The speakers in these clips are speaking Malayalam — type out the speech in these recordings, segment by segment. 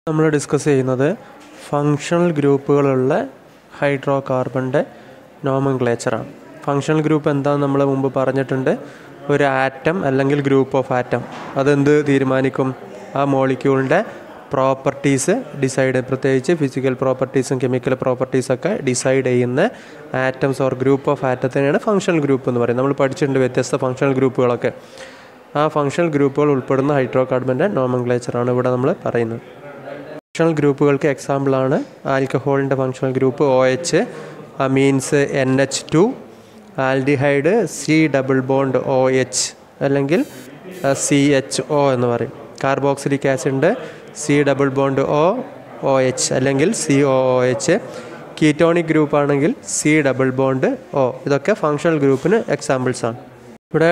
നമ്മൾ ഡിസ്കസ് ചെയ്യുന്നത് ഫങ്ഷണൽ ഗ്രൂപ്പുകളുള്ള ഹൈഡ്രോ കാർബണിൻ്റെ നോമൻക്ലേച്ചറാണ് ഫങ്ഷണൽ ഗ്രൂപ്പ് എന്താണെന്ന് നമ്മൾ മുമ്പ് പറഞ്ഞിട്ടുണ്ട് ഒരു ആറ്റം അല്ലെങ്കിൽ ഗ്രൂപ്പ് ഓഫ് ആറ്റം അതെന്ത് തീരുമാനിക്കും ആ മോളിക്യൂളിൻ്റെ പ്രോപ്പർട്ടീസ് ഡിസൈഡ് പ്രത്യേകിച്ച് ഫിസിക്കൽ പ്രോപ്പർട്ടീസും കെമിക്കൽ പ്രോപ്പർട്ടീസൊക്കെ ഡിസൈഡ് ചെയ്യുന്ന ആറ്റംസ് ഓർ ഗ്രൂപ്പ് ഓഫ് ആറ്റത്തിനെയാണ് ഫങ്ഷണൽ ഗ്രൂപ്പ് എന്ന് പറയുന്നത് നമ്മൾ പഠിച്ചിട്ടുണ്ട് വ്യത്യസ്ത ഫങ്ഷണൽ ഗ്രൂപ്പുകളൊക്കെ ആ ഫങ്ഷണൽ ഗ്രൂപ്പുകൾ ഉൾപ്പെടുന്ന ഹൈഡ്രോ കാർബണിൻ്റെ നോമൻക്ലേച്ചറാണ് ഇവിടെ നമ്മൾ പറയുന്നത് ഫങ്ഷണൽ ഗ്രൂപ്പുകൾക്ക് എക്സാമ്പിളാണ് ആൽക്കഹോളിൻ്റെ functional group O H means N H two aldehyde C double bond O H അല്ലെങ്കിൽ സി എച്ച് ഒ എന്ന് പറയും carboxylic acid C double bond O O H അല്ലെങ്കിൽ C O O H ketonic group ആണെങ്കിൽ സി ഡബിൾ ബോണ്ട് ഒ ഇതൊക്കെ ഫങ്ഷണൽ ഗ്രൂപ്പിന് എക്സാമ്പിൾസാണ് ഇവിടെ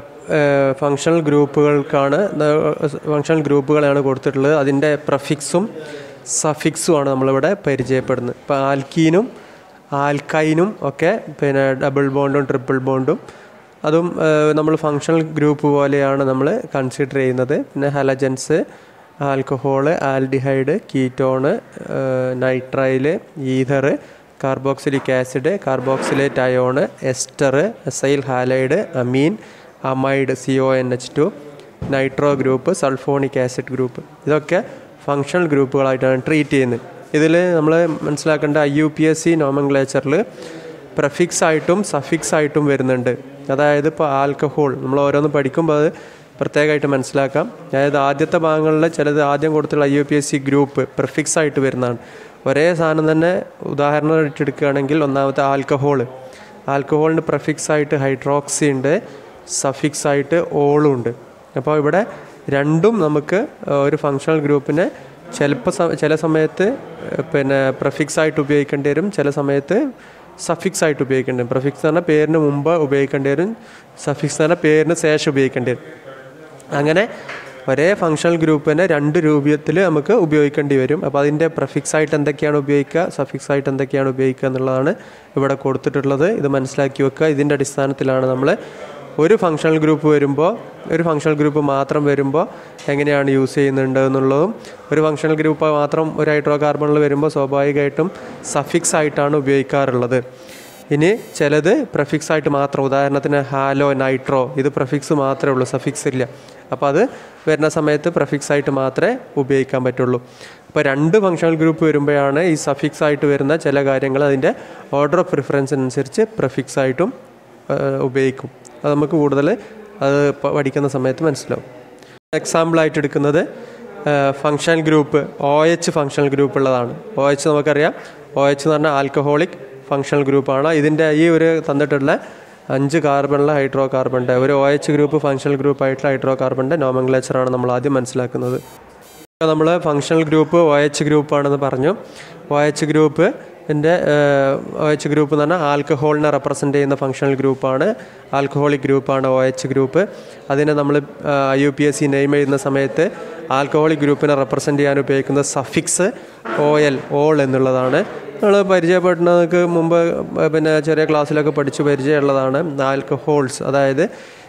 ഫങ്ഷണൽ ഗ്രൂപ്പുകൾക്കാണ് ഫങ്ഷണൽ ഗ്രൂപ്പുകളാണ് കൊടുത്തിട്ടുള്ളത് അതിൻ്റെ പ്രഫിക്സും സഫിക്സുമാണ് നമ്മളിവിടെ പരിചയപ്പെടുന്നത് ഇപ്പോൾ ആൽക്കീനും ആൽക്കൈനും ഒക്കെ പിന്നെ ഡബിൾ ബോണ്ടും ട്രിപ്പിൾ ബോണ്ടും അതും നമ്മൾ ഫങ്ഷണൽ ഗ്രൂപ്പ് പോലെയാണ് നമ്മൾ കൺസിഡർ ചെയ്യുന്നത് പിന്നെ halogens alcohol aldehyde ketone nitrile ether carboxylic acid carboxylate ion ester acyl halide amine amide C O N H two nitro group sulphonic acid group ഇതൊക്കെ ഫങ്ഷണൽ ഗ്രൂപ്പുകളായിട്ടാണ് ട്രീറ്റ് ചെയ്യുന്നത് ഇതിൽ നമ്മൾ മനസ്സിലാക്കേണ്ട I U P S C നോമൻക്ലേച്ചറിൽ പ്രഫിക്സ് ആയിട്ടും സഫിക്സ് ആയിട്ടും വരുന്നുണ്ട് അതായത് ഇപ്പോൾ ആൽക്കഹോൾ നമ്മൾ ഓരോന്ന് പഠിക്കുമ്പോൾ അത് പ്രത്യേകമായിട്ട് മനസ്സിലാക്കാം അതായത് ആദ്യത്തെ ഭാഗങ്ങളിൽ ചിലത് ആദ്യം കൊടുത്തുള്ള I U P S C group prefix ആയിട്ട് വരുന്നതാണ് ഒരേ സാധനം തന്നെ ഉദാഹരണമായിട്ട് എടുക്കുകയാണെങ്കിൽ ഒന്നാമത്തെ ആൽക്കഹോൾ ആൽക്കഹോളിന് പ്രഫിക്സ് ആയിട്ട് ഹൈഡ്രോക്സി ഉണ്ട് സഫിക്സ് ആയിട്ട് ഓളും ഉണ്ട് അപ്പോൾ ഇവിടെ രണ്ടും നമുക്ക് ഒരു ഫങ്ഷണൽ ഗ്രൂപ്പിനെ ചിലപ്പോൾ ചില സമയത്ത് പിന്നെ പ്രഫിക്സ് ആയിട്ട് ഉപയോഗിക്കേണ്ടി വരും ചില സമയത്ത് സഫിക്സ് ആയിട്ട് ഉപയോഗിക്കേണ്ടി വരും പ്രഫിക്സ് എന്ന് പറഞ്ഞാൽ പേരിന് മുമ്പ് ഉപയോഗിക്കേണ്ടി വരും സഫിക്സ് എന്ന് പറഞ്ഞാൽ പേരിന് ശേഷം ഉപയോഗിക്കേണ്ടി വരും അങ്ങനെ ഒരേ ഫങ്ഷണൽ ഗ്രൂപ്പിനെ രണ്ട് രൂപത്തിൽ നമുക്ക് ഉപയോഗിക്കേണ്ടി വരും അപ്പോൾ അതിൻ്റെ പ്രഫിക്സ് ആയിട്ട് എന്തൊക്കെയാണ് ഉപയോഗിക്കുക സഫിക്സ് ആയിട്ട് എന്തൊക്കെയാണ് ഉപയോഗിക്കുക എന്നുള്ളതാണ് ഇവിടെ കൊടുത്തിട്ടുള്ളത് ഇത് മനസ്സിലാക്കി വെക്കുക ഇതിൻ്റെ അടിസ്ഥാനത്തിലാണ് നമ്മൾ ഒരു ഫങ്ഷണൽ ഗ്രൂപ്പ് വരുമ്പോൾ ഒരു ഫങ്ഷണൽ ഗ്രൂപ്പ് മാത്രം വരുമ്പോൾ എങ്ങനെയാണ് യൂസ് ചെയ്യുന്നുണ്ട് എന്നുള്ളതും ഒരു ഫങ്ഷണൽ ഗ്രൂപ്പ് മാത്രം ഒരു ഹൈഡ്രോ കാർബണിൽ വരുമ്പോൾ സ്വാഭാവികമായിട്ടും സഫിക്സ് ആയിട്ടാണ് ഉപയോഗിക്കാറുള്ളത് ഇനി ചിലത് പ്രഫിക്സ് ആയിട്ട് മാത്രം ഉദാഹരണത്തിന് ഹാലോ നൈട്രോ ഇത് പ്രഫിക്സ് മാത്രമേ ഉള്ളൂ സഫിക്സ് ഇല്ല അപ്പോൾ അത് വരുന്ന സമയത്ത് പ്രഫിക്സ് ആയിട്ട് മാത്രമേ ഉപയോഗിക്കാൻ പറ്റുള്ളൂ അപ്പോൾ രണ്ട് ഫങ്ഷണൽ ഗ്രൂപ്പ് വരുമ്പോഴാണ് ഈ സഫിക്സ് ആയിട്ട് വരുന്ന ചില കാര്യങ്ങൾ അതിൻ്റെ ഓർഡർ ഓഫ് പ്രിഫറൻസിനനുസരിച്ച് പ്രഫിക്സ് ആയിട്ടും ഉപയോഗിക്കും അത് നമുക്ക് കൂടുതൽ അത് പഠിക്കുന്ന സമയത്ത് മനസ്സിലാവും എക്സാമ്പിളായിട്ട് എടുക്കുന്നത് functional group O H functional group ഉള്ളതാണ് ഒ എച്ച് നമുക്കറിയാം ഒ എച്ച് എന്ന് പറഞ്ഞാൽ ആൽക്കഹോളിക് ഫങ്ഷണൽ ഗ്രൂപ്പാണ് ഇതിൻ്റെ ഈ ഒരു തന്നിട്ടുള്ള അഞ്ച് കാർബണിലെ ഹൈഡ്രോ കാർബണിൻ്റെ ഒരു O H group functional group ആയിട്ടുള്ള ഹൈഡ്രോ കാർബണിൻ്റെ നോമൻക്ലേച്ചറാണ് നമ്മൾ ആദ്യം മനസ്സിലാക്കുന്നത് നമ്മൾ ഫങ്ഷണൽ ഗ്രൂപ്പ് ഒ എച്ച് ഗ്രൂപ്പാണെന്ന് പറഞ്ഞു ഒ എച്ച് ഗ്രൂപ്പ് എൻ്റെ ഒ എച്ച് ഗ്രൂപ്പ് എന്ന് പറഞ്ഞാൽ ആൽക്കഹോളിനെ റെപ്രസെൻ്റ് ചെയ്യുന്ന ഫങ്ഷണൽ ഗ്രൂപ്പാണ് ആൽക്കഹോളിക് ഗ്രൂപ്പാണ് ഒ എച്ച് ഗ്രൂപ്പ് അതിനെ നമ്മൾ I U P S C name എഴുതുന്ന സമയത്ത് ആൽക്കഹോളിക് ഗ്രൂപ്പിനെ റെപ്രസെൻ്റ് ചെയ്യാൻ ഉപയോഗിക്കുന്ന സഫിക്സ് ഒ എൽ ഓൾ എന്നുള്ളതാണ് നമ്മൾ പരിചയപ്പെടുന്നതൊക്കെ മുമ്പ് പിന്നെ ചെറിയ ക്ലാസ്സിലൊക്കെ പഠിച്ച് പരിചയമുള്ളതാണ് ആൽക്കഹോൾസ് അതായത്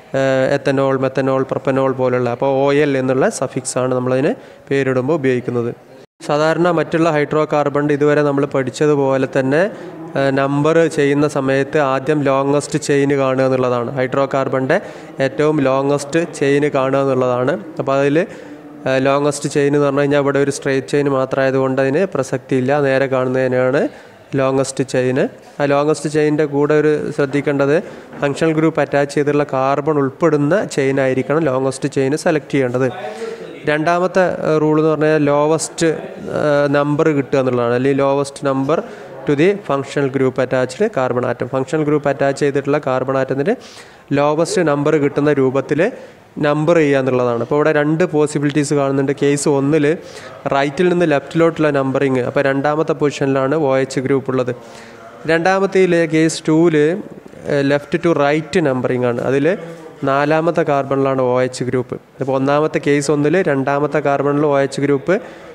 എത്തനോൾ മെത്തനോൾ പ്രപ്പനോൾ പോലുള്ള അപ്പോൾ ഒ എൽ എന്നുള്ള സഫിക്സ് ആണ് നമ്മളതിന് പേരിടുമ്പോൾ ഉപയോഗിക്കുന്നത് സാധാരണ മറ്റുള്ള ഹൈഡ്രോ കാർബൺ ഇതുവരെ നമ്മൾ പഠിച്ചതുപോലെ തന്നെ നമ്പർ ചെയ്യുന്ന സമയത്ത് ആദ്യം ലോങ്ങസ്റ്റ് ചെയിൻ കാണുക എന്നുള്ളതാണ് ഹൈഡ്രോ കാർബണിൻ്റെ ഏറ്റവും ലോങ്ങസ്റ്റ് ചെയിൻ കാണുക എന്നുള്ളതാണ് അപ്പോൾ അതിൽ ലോങ്ങസ്റ്റ് ചെയിൻ എന്ന് പറഞ്ഞു കഴിഞ്ഞാൽ ഇവിടെ ഒരു സ്ട്രെയിറ്റ് ചെയിൻ മാത്രമായതുകൊണ്ട് അതിന് പ്രസക്തിയില്ല നേരെ കാണുന്നതിനാണ് ലോങ്ങസ്റ്റ് ചെയിന് ആ ലോങ്ങസ്റ്റ് ചെയിൻ്റെ കൂടെ ഒരു ശ്രദ്ധിക്കേണ്ടത് ഫങ്ഷണൽ ഗ്രൂപ്പ് അറ്റാച്ച് ചെയ്തിട്ടുള്ള കാർബൺ ഉൾപ്പെടുന്ന ചെയിൻ ആയിരിക്കണം ലോങ്ങസ്റ്റ് ചെയിൻ സെലക്ട് ചെയ്യേണ്ടത് രണ്ടാമത്തെ റൂൾ എന്ന് പറഞ്ഞാൽ ലോവസ്റ്റ് നമ്പർ കിട്ടുക എന്നുള്ളതാണ് അല്ലെങ്കിൽ lowest number to the functional group attached carbon atom functional group attach ചെയ്തിട്ടുള്ള കാർബൺ ആറ്റത്തിൻ്റെ ലോവസ്റ്റ് നമ്പർ കിട്ടുന്ന രൂപത്തിൽ നമ്പർ ചെയ്യുക എന്നുള്ളതാണ് അപ്പോൾ ഇവിടെ രണ്ട് പോസിബിലിറ്റീസ് കാണുന്നുണ്ട് കേസ് ഒന്നിൽ റൈറ്റിൽ നിന്ന് ലെഫ്റ്റിലോട്ടുള്ള നമ്പറിങ് അപ്പോൾ രണ്ടാമത്തെ പൊസിഷനിലാണ് ഒ എച്ച് ഗ്രൂപ്പ് ഉള്ളത് രണ്ടാമത്തെ കേസ് ടൂവിൽ ലെഫ്റ്റ് ടു റൈറ്റ് നമ്പറിങ് ആണ് അതിൽ നാലാമത്തെ കാർബണിലാണ് ഒ എച്ച് ഗ്രൂപ്പ് അപ്പോൾ ഒന്നാമത്തെ കേസ് ഒന്നിൽ രണ്ടാമത്തെ കാർബണിൽ ഒ എച്ച് ഗ്രൂപ്പ്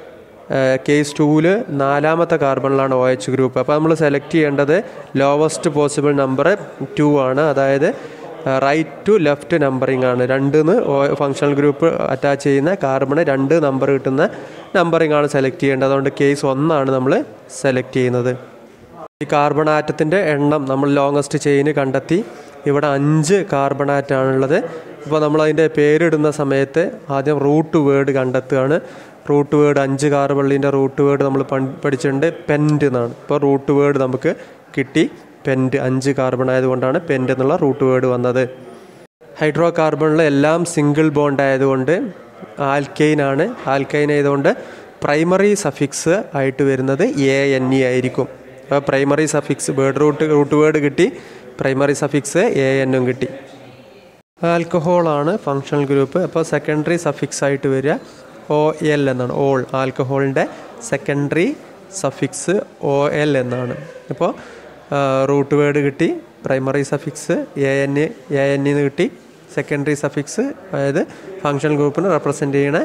കേസ് ടൂവിൽ നാലാമത്തെ കാർബണിലാണ് ഒ എച്ച് ഗ്രൂപ്പ് അപ്പോൾ നമ്മൾ സെലക്ട് ചെയ്യേണ്ടത് ലോവസ്റ്റ് പോസിബിൾ നമ്പർ ടു ആണ് അതായത് റൈറ്റ് ടു ലെഫ്റ്റ് നമ്പറിംഗ് ആണ് രണ്ടിന്ന് ഫങ്ഷണൽ ഗ്രൂപ്പ് അറ്റാച്ച് ചെയ്യുന്ന കാർബണ് രണ്ട് നമ്പർ കിട്ടുന്ന നമ്പറിംഗ് ആണ് സെലക്ട് ചെയ്യേണ്ടത് അതുകൊണ്ട് കേസ് ഒന്നാണ് നമ്മൾ സെലക്ട് ചെയ്യുന്നത് ഈ കാർബൺ ആറ്റത്തിൻ്റെ എണ്ണം നമ്മൾ ലോങ്ങസ്റ്റ് ചെയിന് കണ്ടെത്തി ഇവിടെ അഞ്ച് കാർബൺ ആറ്റാണുള്ളത് അപ്പോൾ നമ്മൾ അതിൻ്റെ പേരിടുന്ന സമയത്ത് ആദ്യം റൂട്ട് വേർഡ് കണ്ടെത്തുകയാണ് റൂട്ട് വേർഡ് അഞ്ച് കാർബള്ളിൻ്റെ റൂട്ട് വേർഡ് നമ്മൾ പൺ- പഠിച്ചിട്ടുണ്ട് പെൻറ്റ് എന്നാണ് ഇപ്പോൾ റൂട്ട് വേർഡ് നമുക്ക് കിട്ടി പെൻറ്റ് അഞ്ച് കാർബൺ ആയതുകൊണ്ടാണ് പെൻറ്റ് എന്നുള്ള റൂട്ട് വേർഡ് വന്നത് ഹൈഡ്രോ കാർബണിൽ എല്ലാം സിംഗിൾ ബോണ്ട് ആയതുകൊണ്ട് ആൽക്കൈൻ ആണ് ആൽക്കൈൻ ആയതുകൊണ്ട് പ്രൈമറി സഫിക്സ് ആയിട്ട് വരുന്നത് എ എൻ ഇ ആയിരിക്കും അപ്പോൾ primary suffix word root root word കിട്ടി പ്രൈമറി സഫിക്സ് എ എന്നും കിട്ടി ആൽക്കഹോളാണ് ഫങ്ഷണൽ ഗ്രൂപ്പ് അപ്പോൾ സെക്കൻഡറി സഫിക്സ് ആയിട്ട് വരിക ഒ എൽ എന്നാണ് ഓൾ ആൽക്കഹോളിൻ്റെ സെക്കൻഡറി സഫിക്സ് ഒ എൽ എന്നാണ് അപ്പോൾ റൂട്ട് വേർഡ് കിട്ടി primary suffix A N A N എന്ന് കിട്ടി സെക്കൻഡറി സഫിക്സ് അതായത് ഫങ്ഷണൽ ഗ്രൂപ്പിനെ റെപ്രസെൻ്റ് ചെയ്യണ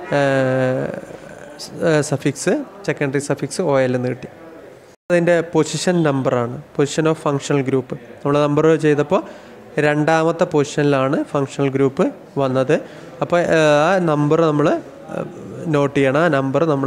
suffix secondary suffix O L എന്ന് കിട്ടി അതിൻ്റെ പൊസിഷൻ നമ്പറാണ് പൊസിഷൻ ഓഫ് ഫങ്ഷണൽ ഗ്രൂപ്പ് നമ്മൾ നമ്പർ ചെയ്തപ്പോൾ രണ്ടാമത്തെ പൊസിഷനിലാണ് ഫങ്ഷണൽ ഗ്രൂപ്പ് വന്നത് അപ്പോൾ ആ നമ്പർ നമ്മൾ നോട്ട് ചെയ്യണം ആ നമ്പർ നമ്മൾ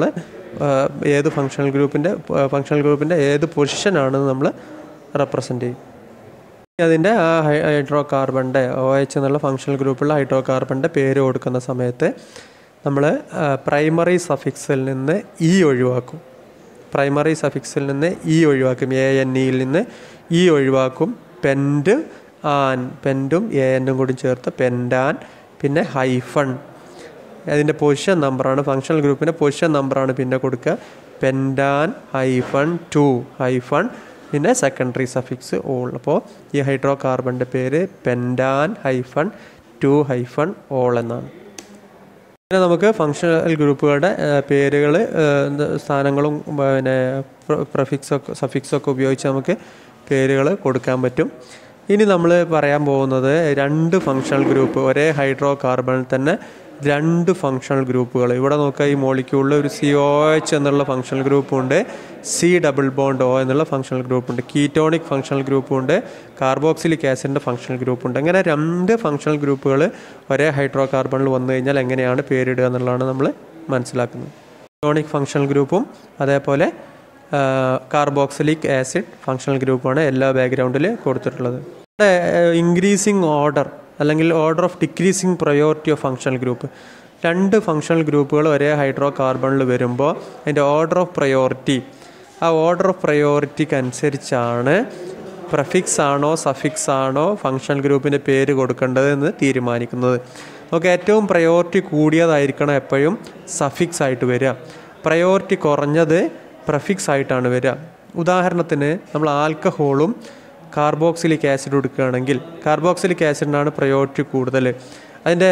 ഏത് ഫങ്ഷണൽ ഗ്രൂപ്പിൻ്റെ ഫങ്ഷണൽ ഗ്രൂപ്പിൻ്റെ ഏത് പൊസിഷനാണെന്ന് നമ്മൾ റെപ്രസെൻ്റ് ചെയ്യും അതിൻ്റെ ആ ഹൈ ഹൈഡ്രോ കാർബണിൻ്റെ ഒ എച്ച് എന്നുള്ള ഫങ്ഷണൽ ഗ്രൂപ്പുള്ള ഹൈഡ്രോ കാർബണിൻ്റെ പേര് കൊടുക്കുന്ന സമയത്ത് നമ്മൾ പ്രൈമറി സഫിക്സിൽ നിന്ന് ഇ ഒഴിവാക്കും പ്രൈമറി സഫിക്സിൽ നിന്ന് ഇ ഒഴിവാക്കും എ എൻ ഇയിൽ നിന്ന് ഇ ഒഴിവാക്കും പെൻഡ് ആൻ പെൻറ്റും എ എന്നും കൂടി ചേർത്ത് പെൻഡാൻ പിന്നെ ഹൈഫൺ അതിൻ്റെ പൊസിഷൻ നമ്പറാണ് ഫങ്ഷണൽ ഗ്രൂപ്പിൻ്റെ പൊസിഷൻ നമ്പറാണ് പിന്നെ കൊടുക്കുക പെൻഡാൻ ഹൈഫൺ ടു ഹൈഫൺ പിന്നെ സെക്കൻഡറി സഫിക്സ് ഓൾ അപ്പോൾ ഈ ഹൈഡ്രോ കാർബണിൻ്റെ പേര് pentane hyphen two hyphen ol എന്നാണ് പിന്നെ നമുക്ക് ഫങ്ഷണൽ ഗ്രൂപ്പുകളുടെ പേരുകൾ സ്ഥാനങ്ങളും പിന്നെ പ്രഫിക്സൊക്കെ സഫിക്സൊക്കെ ഉപയോഗിച്ച് നമുക്ക് പേരുകൾ കൊടുക്കാൻ പറ്റും ഇനി നമ്മൾ പറയാൻ പോകുന്നത് രണ്ട് ഫങ്ഷണൽ ഗ്രൂപ്പ് ഒരേ ഹൈഡ്രോ കാർബണിൽ തന്നെ രണ്ട് ഫങ്ഷണൽ ഗ്രൂപ്പുകൾ ഇവിടെ നോക്കുക ഈ മോളിക്യൂളിൽ ഒരു സി ഒ എച്ച് എന്നുള്ള ഫങ്ഷണൽ ഗ്രൂപ്പുണ്ട് സി ഡബിൾ ബോണ്ട് ഒ എന്നുള്ള ഫങ്ഷണൽ ഗ്രൂപ്പുണ്ട് കീറ്റോണിക് ഫങ്ഷണൽ ഗ്രൂപ്പുണ്ട് കാർബോക്സിലിക് ആസിഡിൻ്റെ ഫങ്ഷണൽ ഗ്രൂപ്പുണ്ട് അങ്ങനെ രണ്ട് ഫങ്ഷണൽ ഗ്രൂപ്പുകൾ ഒരേ ഹൈഡ്രോ കാർബണിൽ വന്നു കഴിഞ്ഞാൽ എങ്ങനെയാണ് പേരിടുക എന്നുള്ളതാണ് നമ്മൾ മനസ്സിലാക്കുന്നത് കീറ്റോണിക് ഫങ്ഷണൽ ഗ്രൂപ്പും അതേപോലെ കാർബോക്സിലിക് ആസിഡ് ഫങ്ഷണൽ ഗ്രൂപ്പാണ് എല്ലാ ബാക്ക്ഗ്രൗണ്ടിൽ കൊടുത്തിട്ടുള്ളത് ഇവിടെ ഇൻക്രീസിങ് ഓർഡർ അല്ലെങ്കിൽ order of decreasing priority of functional group രണ്ട് ഫങ്ഷണൽ ഗ്രൂപ്പുകൾ ഒരേ ഹൈഡ്രോ കാർബണിൽ വരുമ്പോൾ അതിൻ്റെ ഓർഡർ ഓഫ് പ്രയോറിറ്റി ആ ഓർഡർ ഓഫ് പ്രയോറിറ്റിക്ക് അനുസരിച്ചാണ് പ്രഫിക്സ് ആണോ സഫിക്സ് ആണോ ഫങ്ഷണൽ ഗ്രൂപ്പിൻ്റെ പേര് കൊടുക്കേണ്ടത് എന്ന് തീരുമാനിക്കുന്നത് നമുക്ക് ഏറ്റവും പ്രയോറിറ്റി കൂടിയതായിരിക്കണം എപ്പോഴും സഫിക്സ് ആയിട്ട് വരിക പ്രയോറിറ്റി കുറഞ്ഞത് പ്രഫിക്സ് ആയിട്ടാണ് വരിക ഉദാഹരണത്തിന് നമ്മൾ ആൽക്കഹോളും കാർബോക്സിലിക് ആസിഡ് എടുക്കുകയാണെങ്കിൽ കാർബോക്സിലിക് ആസിഡിനാണ് പ്രയോറിറ്റി കൂടുതൽ അതിൻ്റെ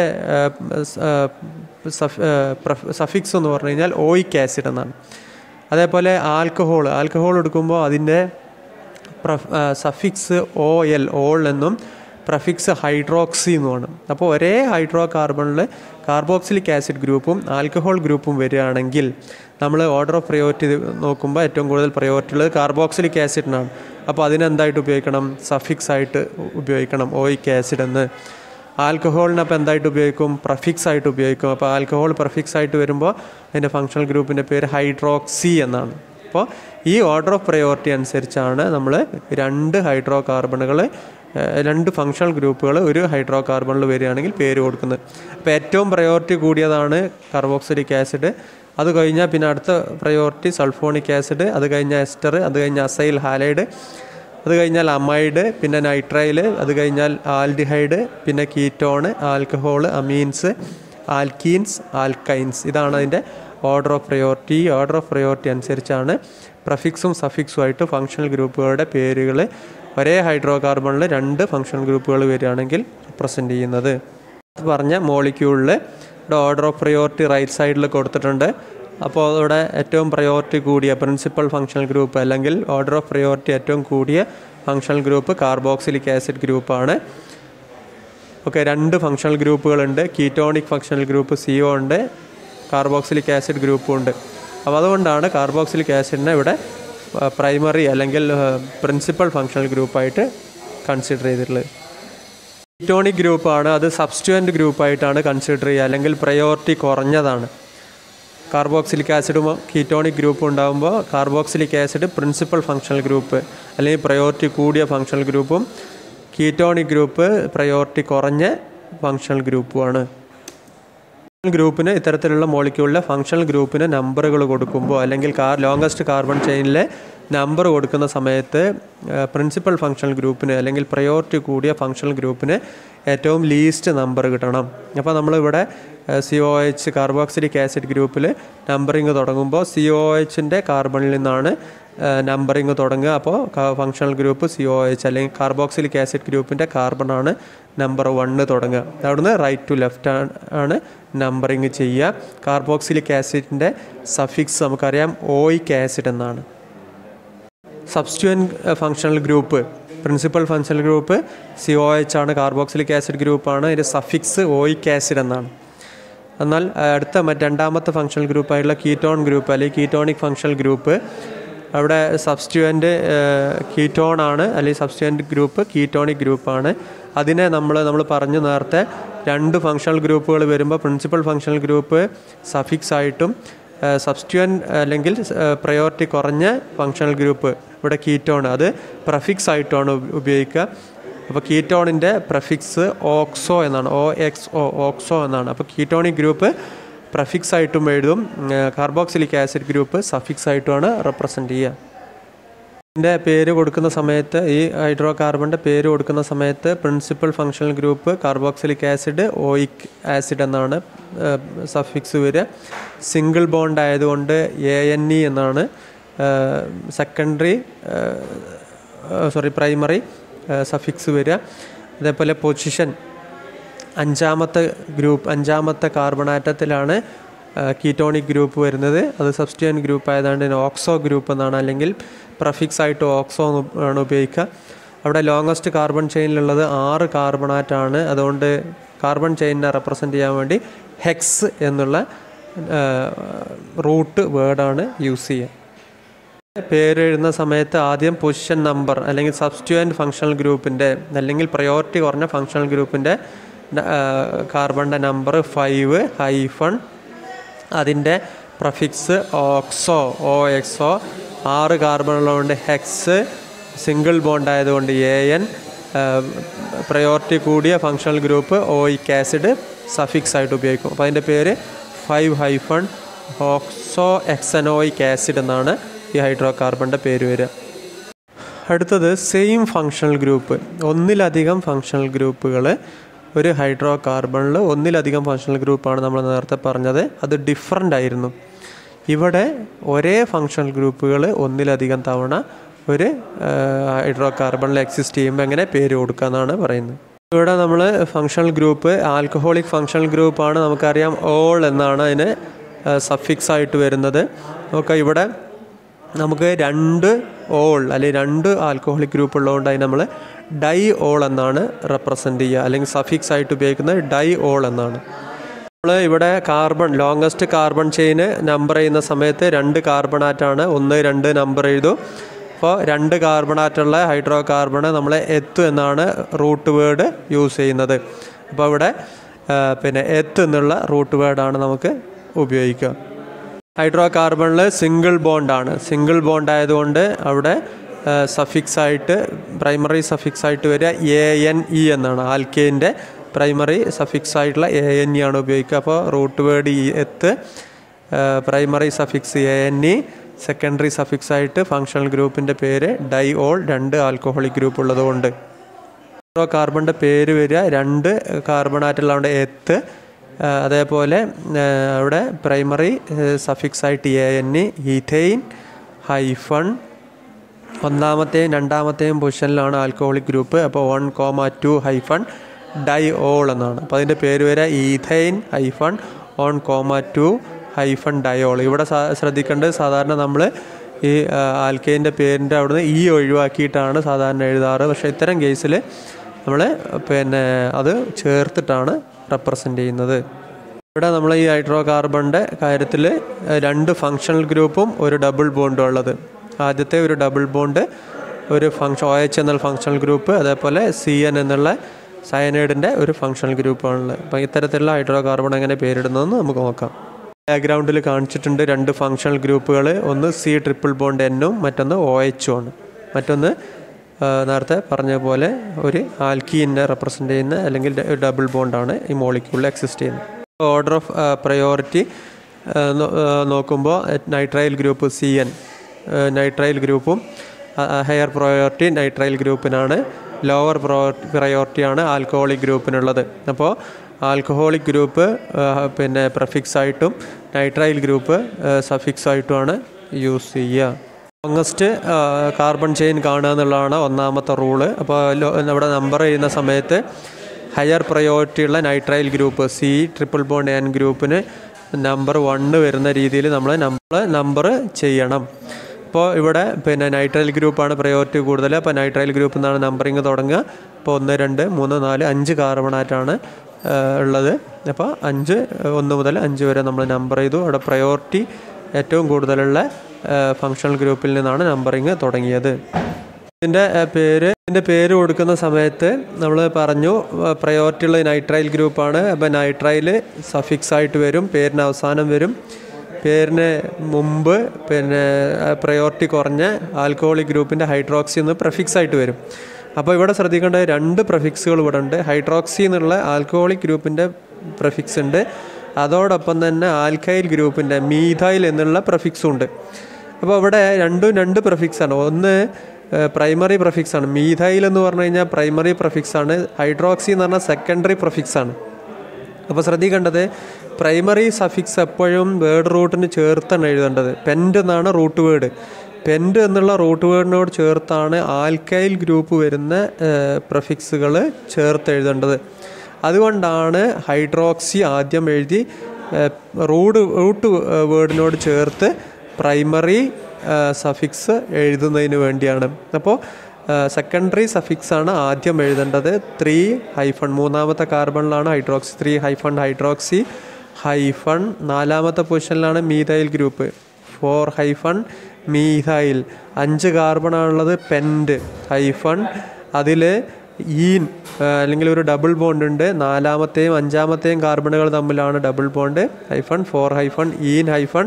സഫിക്സ് എന്ന് പറഞ്ഞു കഴിഞ്ഞാൽ ഓയിക് ആസിഡ് എന്നാണ് അതേപോലെ ആൽക്കഹോൾ ആൽക്കഹോൾ എടുക്കുമ്പോൾ അതിൻ്റെ സഫിക്സ് ഒ എൽ ഓൾ എന്നും പ്രഫിക്സ് ഹൈഡ്രോക്സി എന്നുമാണ് അപ്പോൾ ഒരേ ഹൈഡ്രോ കാർബണിൽ കാർബോക്സിലിക് ആസിഡ് ഗ്രൂപ്പും ആൽക്കഹോൾ ഗ്രൂപ്പും വരികയാണെങ്കിൽ നമ്മൾ ഓർഡർ ഓഫ് പ്രയോറിറ്റി നോക്കുമ്പോൾ ഏറ്റവും കൂടുതൽ പ്രയോറിറ്റി ഉള്ളത് കാർബോക്സിലിക് ആസിഡിനാണ് അപ്പോൾ അതിനെന്തായിട്ട് ഉപയോഗിക്കണം സഫിക്സ് ആയിട്ട് ഉപയോഗിക്കണം ഓയിക് ആസിഡ് എന്ന് ആൽക്കഹോളിന് അപ്പോൾ എന്തായിട്ട് ഉപയോഗിക്കും പ്രഫിക്സ് ആയിട്ട് ഉപയോഗിക്കും അപ്പോൾ ആൽക്കഹോൾ പ്രഫിക്സ് ആയിട്ട് വരുമ്പോൾ അതിൻ്റെ ഫങ്ഷണൽ ഗ്രൂപ്പിൻ്റെ പേര് ഹൈഡ്രോക്സി എന്നാണ് അപ്പോൾ ഈ ഓർഡർ ഓഫ് പ്രയോറിറ്റി അനുസരിച്ചാണ് നമ്മൾ രണ്ട് ഹൈഡ്രോ കാർബണുകൾ രണ്ട് ഫങ്ഷണൽ ഗ്രൂപ്പുകൾ ഒരു ഹൈഡ്രോ കാർബണിൽ വരികയാണെങ്കിൽ പേര് കൊടുക്കുന്നത് അപ്പോൾ ഏറ്റവും പ്രയോറിറ്റി കൂടിയതാണ് കാർബോക്സിലിക് ആസിഡ് അത് കഴിഞ്ഞാൽ പിന്നെ അടുത്ത പ്രയോറിറ്റി സൾഫോണിക് ആസിഡ് അത് കഴിഞ്ഞാൽ എസ്റ്റർ അത് കഴിഞ്ഞാൽ അസൈൽ ഹാലൈഡ് അത് കഴിഞ്ഞാൽ അമൈഡ് പിന്നെ നൈട്രൈൽ അത് കഴിഞ്ഞാൽ ആൽഡിഹൈഡ് പിന്നെ ketone alcohol amines alkenes alkynes ഇതാണ് അതിൻ്റെ order of priority order of priority അനുസരിച്ചാണ് പ്രഫിക്സും സഫിക്സും ആയിട്ട് ഫങ്ഷണൽ ഗ്രൂപ്പുകളുടെ പേരുകൾ ഒരേ ഹൈഡ്രോ കാർബണിൽ രണ്ട് ഫങ്ഷണൽ ഗ്രൂപ്പുകൾ വരികയാണെങ്കിൽ റെപ്രസെൻ്റ് ചെയ്യുന്നത് പറഞ്ഞ മോളിക്യൂളിൽ ഇവിടെ ഓർഡർ ഓഫ് പ്രയോറിറ്റി റൈറ്റ് സൈഡിൽ കൊടുത്തിട്ടുണ്ട് അപ്പോൾ ഇവിടെ ഏറ്റവും പ്രയോറിറ്റി കൂടിയ പ്രിൻസിപ്പൽ ഫങ്ഷണൽ ഗ്രൂപ്പ് അല്ലെങ്കിൽ ഓർഡർ ഓഫ് പ്രയോറിറ്റി ഏറ്റവും കൂടിയ ഫങ്ഷണൽ ഗ്രൂപ്പ് കാർബോക്സിലിക് ആസിഡ് ഗ്രൂപ്പാണ് ഓക്കെ രണ്ട് ഫങ്ഷണൽ ഗ്രൂപ്പുകളുണ്ട് ketonic functional group C O ഉണ്ട് കാർബോക്സിലിക് ആസിഡ് ഗ്രൂപ്പും ഉണ്ട് അപ്പോൾ അതുകൊണ്ടാണ് കാർബോക്സിലിക് ആസിഡിനെ ഇവിടെ പ്രൈമറി അല്ലെങ്കിൽ പ്രിൻസിപ്പൽ ഫങ്ഷണൽ ഗ്രൂപ്പായിട്ട് കൺസിഡർ ചെയ്തിട്ടുള്ളത് കീറ്റോണിക് ഗ്രൂപ്പാണ് അത് സബ്സ്റ്റുവൻ്റ് ഗ്രൂപ്പായിട്ടാണ് കൺസിഡർ ചെയ്യുക അല്ലെങ്കിൽ പ്രയോറിറ്റി കുറഞ്ഞതാണ് കാർബോക്സിലിക് ആസിഡും കീറ്റോണിക് ഗ്രൂപ്പ് ഉണ്ടാകുമ്പോൾ carboxylic acid principal functional group അല്ലെങ്കിൽ പ്രയോറിറ്റി കൂടിയ ഫങ്ഷണൽ ഗ്രൂപ്പും കീറ്റോണിക് ഗ്രൂപ്പ് പ്രയോറിറ്റി കുറഞ്ഞ ഫങ്ഷണൽ ഗ്രൂപ്പുമാണ് ഗ്രൂപ്പിന് ഇത്തരത്തിലുള്ള മോളിക്യൂളിലെ ഫങ്ഷണൽ ഗ്രൂപ്പിന് നമ്പറുകൾ കൊടുക്കുമ്പോൾ അല്ലെങ്കിൽ കാർ ലോങ്കസ്റ്റ് കാർബൺ ചെയിനിലെ നമ്പർ കൊടുക്കുന്ന സമയത്ത് പ്രിൻസിപ്പൽ ഫങ്ഷണൽ ഗ്രൂപ്പിന് അല്ലെങ്കിൽ പ്രയോറിറ്റി കൂടിയ ഫങ്ഷണൽ ഗ്രൂപ്പിന് ഏറ്റവും ലീസ്റ്റ് നമ്പർ കിട്ടണം അപ്പോൾ നമ്മളിവിടെ C O H carboxylic acid ഗ്രൂപ്പിൽ നമ്പറിങ് തുടങ്ങുമ്പോൾ സി ഒ എച്ചിൻ്റെ കാർബണിൽ നിന്നാണ് നമ്പറിങ് തുടങ്ങുക അപ്പോൾ functional group C O H അല്ലെങ്കിൽ കാർബോക്സിലിക് ആസിഡ് ഗ്രൂപ്പിൻ്റെ കാർബണാണ് നമ്പർ വണ്ണ് തുടങ്ങുക അവിടുന്ന് റൈറ്റ് ടു ലെഫ്റ്റ് ആണ് നമ്പറിങ് ചെയ്യുക കാർബോക്സിലിക് ആസിഡിൻ്റെ സഫിക്സ് നമുക്കറിയാം ഓയിക് ആസിഡ് എന്നാണ് substituent functional group principal functional group C O H ആണ് കാർബോക്സിലിക് ആസിഡ് ഗ്രൂപ്പാണ് അതിൻ്റെ സഫിക്സ് ഓയിക് ആസിഡ് എന്നാണ് എന്നാൽ അടുത്ത മറ്റ് രണ്ടാമത്തെ ഫങ്ഷണൽ ഗ്രൂപ്പായിട്ടുള്ള കീറ്റോൺ ഗ്രൂപ്പ് അല്ലെങ്കിൽ കീറ്റോണിക് ഫങ്ഷണൽ ഗ്രൂപ്പ് അവിടെ സബ്സ്റ്റുവൻ്റ് കീറ്റോൺ ആണ് അല്ലെങ്കിൽ സബ്സ്റ്റുവൻ്റ് ഗ്രൂപ്പ് കീറ്റോണിക് ഗ്രൂപ്പാണ് അതിനെ നമ്മൾ നമ്മൾ പറഞ്ഞു നേരത്തെ രണ്ട് ഫങ്ഷണൽ ഗ്രൂപ്പുകൾ വരുമ്പോൾ പ്രിൻസിപ്പൽ ഫങ്ഷണൽ ഗ്രൂപ്പ് സഫിക്സ് ആയിട്ടും സബ്സ്റ്റുവൻ അല്ലെങ്കിൽ പ്രയോറിറ്റി കുറഞ്ഞ ഫങ്ഷണൽ ഗ്രൂപ്പ് ഇവിടെ കീറ്റോൺ അത് പ്രഫിക്സ് ആയിട്ടാണ് ഉപയോഗിക്കുക അപ്പോൾ കീറ്റോണിൻ്റെ പ്രഫിക്സ് ഓക്സോ എന്നാണ് ഒ എക്സ് ഒ ഓക്സോ എന്നാണ് അപ്പോൾ കീറ്റോണിക് ഗ്രൂപ്പ് പ്രഫിക്സ് ആയിട്ടും എഴുതും കാർബോക്സിലിക് ആസിഡ് ഗ്രൂപ്പ് സഫിക്സ് ആയിട്ടുമാണ് റെപ്രസെൻ്റ് ചെയ്യുക ഇതിൻ്റെ പേര് കൊടുക്കുന്ന സമയത്ത് ഈ ഹൈഡ്രോ കാർബണിൻ്റെ പേര് കൊടുക്കുന്ന സമയത്ത് principal functional group carboxylic acid oic acid എന്നാണ് സഫിക്സ് വരിക സിംഗിൾ ബോണ്ട് ആയതുകൊണ്ട് എ എൻ ഇ എന്നാണ് സെക്കൻഡറി സോറി പ്രൈമറി സഫിക്സ് വരിക അതേപോലെ പൊസിഷൻ അഞ്ചാമത്തെ ഗ്രൂപ്പ് അഞ്ചാമത്തെ കാർബൺ ആറ്റത്തിലാണ് കീറ്റോണിക് ഗ്രൂപ്പ് വരുന്നത് അത് സബ്സ്റ്റിയൻ ഗ്രൂപ്പ് ആയതുകൊണ്ട് ഓക്സോ ഗ്രൂപ്പ് എന്നാണ് അല്ലെങ്കിൽ പ്രഫിക്സ് ആയിട്ട് ഓക്സോ ആണ് ഉപയോഗിക്കുക അവിടെ ലോങ്ങസ്റ്റ് കാർബൺ ചെയിനിലുള്ളത് ആറ് കാർബണാറ്റാണ് അതുകൊണ്ട് കാർബൺ ചെയിനിനെ റെപ്രസെൻ്റ് ചെയ്യാൻ വേണ്ടി ഹെക്സ് എന്നുള്ള റൂട്ട് വേർഡാണ് യൂസ് ചെയ്യുക പേര് എഴുതുന്ന സമയത്ത് ആദ്യം പൊസിഷൻ നമ്പർ അല്ലെങ്കിൽ സബ്സ്റ്റുവൻറ്റ് ഫങ്ഷണൽ ഗ്രൂപ്പിൻ്റെ അല്ലെങ്കിൽ പ്രയോറിറ്റി കുറഞ്ഞ ഫങ്ഷണൽ ഗ്രൂപ്പിൻ്റെ കാർബണിൻ്റെ നമ്പർ ഫൈവ് ഹൈഫൺ അതിൻ്റെ പ്രഫിക്സ് ഓക്സോ ഒ എക്സോ ആറ് കാർബൺ ഉള്ളതുകൊണ്ട് ഹെക്സ് സിംഗിൾ ബോണ്ട് ആയതുകൊണ്ട് എ എൻ പ്രയോറിറ്റി കൂടിയ functional group oic acid suffix ആയിട്ട് ഉപയോഗിക്കും അപ്പോൾ അതിൻ്റെ പേര് five hyphen oxo hexanoic acid എന്നാണ് ഈ ഹൈഡ്രോ കാർബണിൻ്റെ പേര് വരിക അടുത്തത് സെയിം ഫങ്ഷണൽ ഗ്രൂപ്പ് ഒന്നിലധികം ഫങ്ഷണൽ ഗ്രൂപ്പുകൾ ഒരു ഹൈഡ്രോ കാർബണിൽ ഒന്നിലധികം ഫങ്ഷണൽ ഗ്രൂപ്പാണ് നമ്മൾ നേരത്തെ പറഞ്ഞത് അത് ഡിഫറൻ്റ് ആയിരുന്നു ഇവിടെ ഒരേ ഫങ്ഷണൽ ഗ്രൂപ്പുകൾ ഒന്നിലധികം തവണ ഒരു ഹൈഡ്രോ കാർബണിൽ എക്സിസ്റ്റ് ചെയ്യുമ്പോൾ എങ്ങനെ പേര് കൊടുക്കുക എന്നാണ് പറയുന്നത് ഇവിടെ നമ്മൾ ഫങ്ഷണൽ ഗ്രൂപ്പ് ആൽക്കഹോളിക് ഫങ്ഷണൽ ഗ്രൂപ്പാണ് നമുക്കറിയാം ഓൾ എന്നാണ് അതിന് സഫിക്സ് ആയിട്ട് വരുന്നത് നോക്കാം ഇവിടെ നമുക്ക് രണ്ട് ഓൾ അല്ലെങ്കിൽ രണ്ട് ആൽക്കഹോളിക് ഗ്രൂപ്പ് ഉള്ളതുകൊണ്ട് അതിന് നമ്മൾ ഡൈ ഓൾ എന്നാണ് റെപ്രസെൻ്റ് ചെയ്യുക അല്ലെങ്കിൽ സഫിക്സ് ആയിട്ട് ഉപയോഗിക്കുന്നത് ഡൈ ഓൾ എന്നാണ് നമ്മൾ ഇവിടെ കാർബൺ ലോങ്ങസ്റ്റ് കാർബൺ ചെയിന് നമ്പർ ചെയ്യുന്ന സമയത്ത് രണ്ട് കാർബണാറ്റാണ് ഒന്ന് രണ്ട് നമ്പർ എഴുതും അപ്പോൾ രണ്ട് കാർബണാറ്റുള്ള ഹൈഡ്രോ കാർബണ് നമ്മൾ എത്ത് എന്നാണ് റൂട്ട് വേർഡ് യൂസ് ചെയ്യുന്നത് അപ്പോൾ ഇവിടെ പിന്നെ എത്ത് എന്നുള്ള റൂട്ട് വേർഡാണ് നമുക്ക് ഉപയോഗിക്കുക ഹൈഡ്രോ കാർബണിൽ സിംഗിൾ ബോണ്ടാണ് സിംഗിൾ ബോണ്ട് ആയതുകൊണ്ട് അവിടെ സഫിക്സ് ആയിട്ട് പ്രൈമറി സഫിക്സ് ആയിട്ട് വരിക എ എൻ ഇ എന്നാണ് ആൽക്കേൻ്റെ പ്രൈമറി സഫിക്സ് ആയിട്ടുള്ള എ എൻ ഇ ആണ് ഉപയോഗിക്കുക അപ്പോൾ റൂട്ട് വേർഡ് ഇ eth primary suffix A N E secondary suffix ആയിട്ട് ഫങ്ഷണൽ ഗ്രൂപ്പിൻ്റെ പേര് ഡൈ ഓൾ രണ്ട് ആൽക്കഹോളിക് ഗ്രൂപ്പ് ഉള്ളതുകൊണ്ട് ഹൈഡ്രോ കാർബണിൻ്റെ പേര് വരിക രണ്ട് കാർബണാറ്റുള്ളതുകൊണ്ട് എത്ത് അതേപോലെ അവിടെ പ്രൈമറി സഫിക്സ് ആയിട്ട് A N E ethane hyphen ഒന്നാമത്തെയും രണ്ടാമത്തെയും പൊസിഷനിലാണ് ആൽക്കഹോളിക് ഗ്രൂപ്പ് അപ്പോൾ one comma two hyphen diol എന്നാണ് അപ്പോൾ അതിൻ്റെ പേര് വരെ ethyne hyphen one comma two hyphen diol ഇവിടെ ശ്രദ്ധിക്കേണ്ടത് സാധാരണ നമ്മൾ ഈ ആൽക്കേൻ്റെ പേരിൻ്റെ അവിടുന്ന് ഈ ഒഴിവാക്കിയിട്ടാണ് സാധാരണ എഴുതാറ് പക്ഷേ ഇത്തരം കേസിൽ നമ്മൾ പിന്നെ അത് ചേർത്തിട്ടാണ് റെപ്രസെൻ്റ് ചെയ്യുന്നത് ഇവിടെ നമ്മൾ ഈ ഹൈഡ്രോ കാർബണിൻ്റെ കാര്യത്തിൽ രണ്ട് ഫങ്ഷണൽ ഗ്രൂപ്പും ഒരു ഡബിൾ ബോണ്ടും ഉള്ളത് ആദ്യത്തെ ഒരു ഡബിൾ ബോണ്ട് ഒരു ഫങ്ഷൻ ഒ എച്ച് എന്നുള്ള ഫങ്ഷണൽ ഗ്രൂപ്പ് അതേപോലെ സി എൻ എന്നുള്ള സയനൈഡിൻ്റെ ഒരു ഫങ്ഷണൽ ഗ്രൂപ്പാണുള്ളത് അപ്പോൾ ഇത്തരത്തിലുള്ള ഹൈഡ്രോ കാർബൺ എങ്ങനെ പേരിടുന്നതെന്ന് നമുക്ക് നോക്കാം ബാക്ക്ഗ്രൗണ്ടിൽ കാണിച്ചിട്ടുണ്ട് രണ്ട് ഫങ്ഷണൽ ഗ്രൂപ്പുകൾ ഒന്ന് സി ട്രിപ്പിൾ ബോണ്ട് എന്നും മറ്റൊന്ന് ഒ എച്ചും ആണ് മറ്റൊന്ന് ആ, നേരത്തെ പറഞ്ഞ പോലെ ഒരു ആൽക്കീനെ റെപ്രസെൻ്റ് ചെയ്യുന്ന അല്ലെങ്കിൽ ഡബിൾ ബോണ്ടാണ് ഈ മോളിക്യൂളിൽ എക്സിസ്റ്റ് ചെയ്യുന്നത് ഓർഡർ ഓഫ് പ്രയോറിറ്റി നോക്കുമ്പോൾ nitrile group C N nitrile ഗ്രൂപ്പും ഹയർ പ്രയോറിറ്റി നൈട്രൈൽ ഗ്രൂപ്പിനാണ് ലോവർ പ്രയോറിറ്റിയാണ് ആൽക്കഹോളിക് ഗ്രൂപ്പിനുള്ളത് അപ്പോൾ ആൽക്കഹോളിക് ഗ്രൂപ്പ് പിന്നെ പ്രഫിക്സ് ആയിട്ടും നൈട്രൈൽ ഗ്രൂപ്പ് സഫിക്സ് ആയിട്ടുമാണ് യൂസ് ചെയ്യുക ലോങ്ങസ്റ്റ് കാർബൺ ചെയിൻ കാണുക എന്നുള്ളതാണ് ഒന്നാമത്തെ റൂള് അപ്പോൾ നമ്മുടെ നമ്പർ ചെയ്യുന്ന സമയത്ത് ഹയർ പ്രയോറിറ്റി ഉള്ള nitrile group C triple bond N ഗ്രൂപ്പിന് നമ്പർ വണ്ണ് വരുന്ന രീതിയിൽ നമ്മൾ നമ്മൾ നമ്പർ ചെയ്യണം അപ്പോൾ ഇവിടെ പിന്നെ നൈട്രൈൽ ഗ്രൂപ്പാണ് പ്രയോറിറ്റി കൂടുതൽ അപ്പോൾ നൈട്രൈൽ ഗ്രൂപ്പിൽ നിന്നാണ് നമ്പറിങ് തുടങ്ങുക അപ്പോൾ ഒന്ന് രണ്ട് മൂന്ന് നാല് അഞ്ച് കാർബണായിട്ടാണ് ഉള്ളത് അപ്പോൾ അഞ്ച് ഒന്ന് മുതൽ അഞ്ച് വരെ നമ്മൾ നമ്പർ ചെയ്തു അവിടെ പ്രയോറിറ്റി ഏറ്റവും കൂടുതലുള്ള ഫങ്ഷണൽ ഗ്രൂപ്പിൽ നിന്നാണ് നമ്പറിങ് തുടങ്ങിയത് ഇതിൻ്റെ പേര് ഇതിൻ്റെ പേര് കൊടുക്കുന്ന സമയത്ത് നമ്മൾ പറഞ്ഞു പ്രയോറിറ്റി ഉള്ള നൈട്രൈൽ ഗ്രൂപ്പാണ് അപ്പോൾ നൈട്രൈൽ സഫിക്സ് ആയിട്ട് വരും പേരിന് അവസാനം വരും പേരിന് മുമ്പ് പിന്നെ പ്രയോറിറ്റി കുറഞ്ഞ ആൽക്കഹോളിക് ഗ്രൂപ്പിൻ്റെ ഹൈഡ്രോക്സി എന്ന് പ്രഫിക്സ് ആയിട്ട് വരും അപ്പോൾ ഇവിടെ ശ്രദ്ധിക്കേണ്ട രണ്ട് പ്രഫിക്സുകൾ ഇവിടെ ഉണ്ട് ഹൈഡ്രോക്സി എന്നുള്ള ആൽക്കഹോളിക് ഗ്രൂപ്പിൻ്റെ പ്രഫിക്സ് ഉണ്ട് അതോടൊപ്പം തന്നെ ആൽക്കൈൽ ഗ്രൂപ്പിൻ്റെ മീഥൈൽ എന്നുള്ള പ്രഫിക്സും ഉണ്ട് അപ്പോൾ ഇവിടെ രണ്ടും രണ്ട് പ്രഫിക്സാണ് ഒന്ന് പ്രൈമറി പ്രഫിക്സ് ആണ് മീഥൈൽ എന്ന് പറഞ്ഞു കഴിഞ്ഞാൽ പ്രൈമറി പ്രഫിക്സ് ആണ് ഹൈഡ്രോക്സി എന്ന് പറഞ്ഞാൽ സെക്കൻഡറി പ്രഫിക്സ് ആണ് അപ്പോൾ ശ്രദ്ധിക്കേണ്ടത് പ്രൈമറി സഫിക്സ് എപ്പോഴും വേർഡ് റൂട്ടിന് ചേർത്താണ് എഴുതേണ്ടത് പെൻഡ് എന്നാണ് റൂട്ട് വേർഡ് പെൻഡ് എന്നുള്ള റൂട്ട് വേർഡിനോട് ചേർത്താണ് ആൽക്കൈൽ ഗ്രൂപ്പ് വരുന്ന പ്രഫിക്സുകൾ ചേർത്ത് എഴുതേണ്ടത് അതുകൊണ്ടാണ് ഹൈഡ്രോക്സി ആദ്യം എഴുതി റൂട്ട് റൂട്ട് വേർഡിനോട് ചേർത്ത് പ്രൈമറി സഫിക്സ് എഴുതുന്നതിന് വേണ്ടിയാണ് അപ്പോൾ സെക്കൻഡറി സഫിക്സ് ആണ് ആദ്യം എഴുതേണ്ടത് ത്രീ ഹൈഫൺ മൂന്നാമത്തെ കാർബണിലാണ് hydroxy three hyphen hydroxy hyphen നാലാമത്തെ പൊസിഷനിലാണ് methyl group four hyphen methyl അഞ്ച് കാർബണാണുള്ളത് പെൻഡ് ഹൈഫൺ അതിൽ ഈൻ അല്ലെങ്കിൽ ഒരു ഡബിൾ ബോണ്ട് ഉണ്ട് നാലാമത്തെയും അഞ്ചാമത്തെയും കാർബണുകൾ തമ്മിലാണ് double bond hyphen four hyphen ene hyphen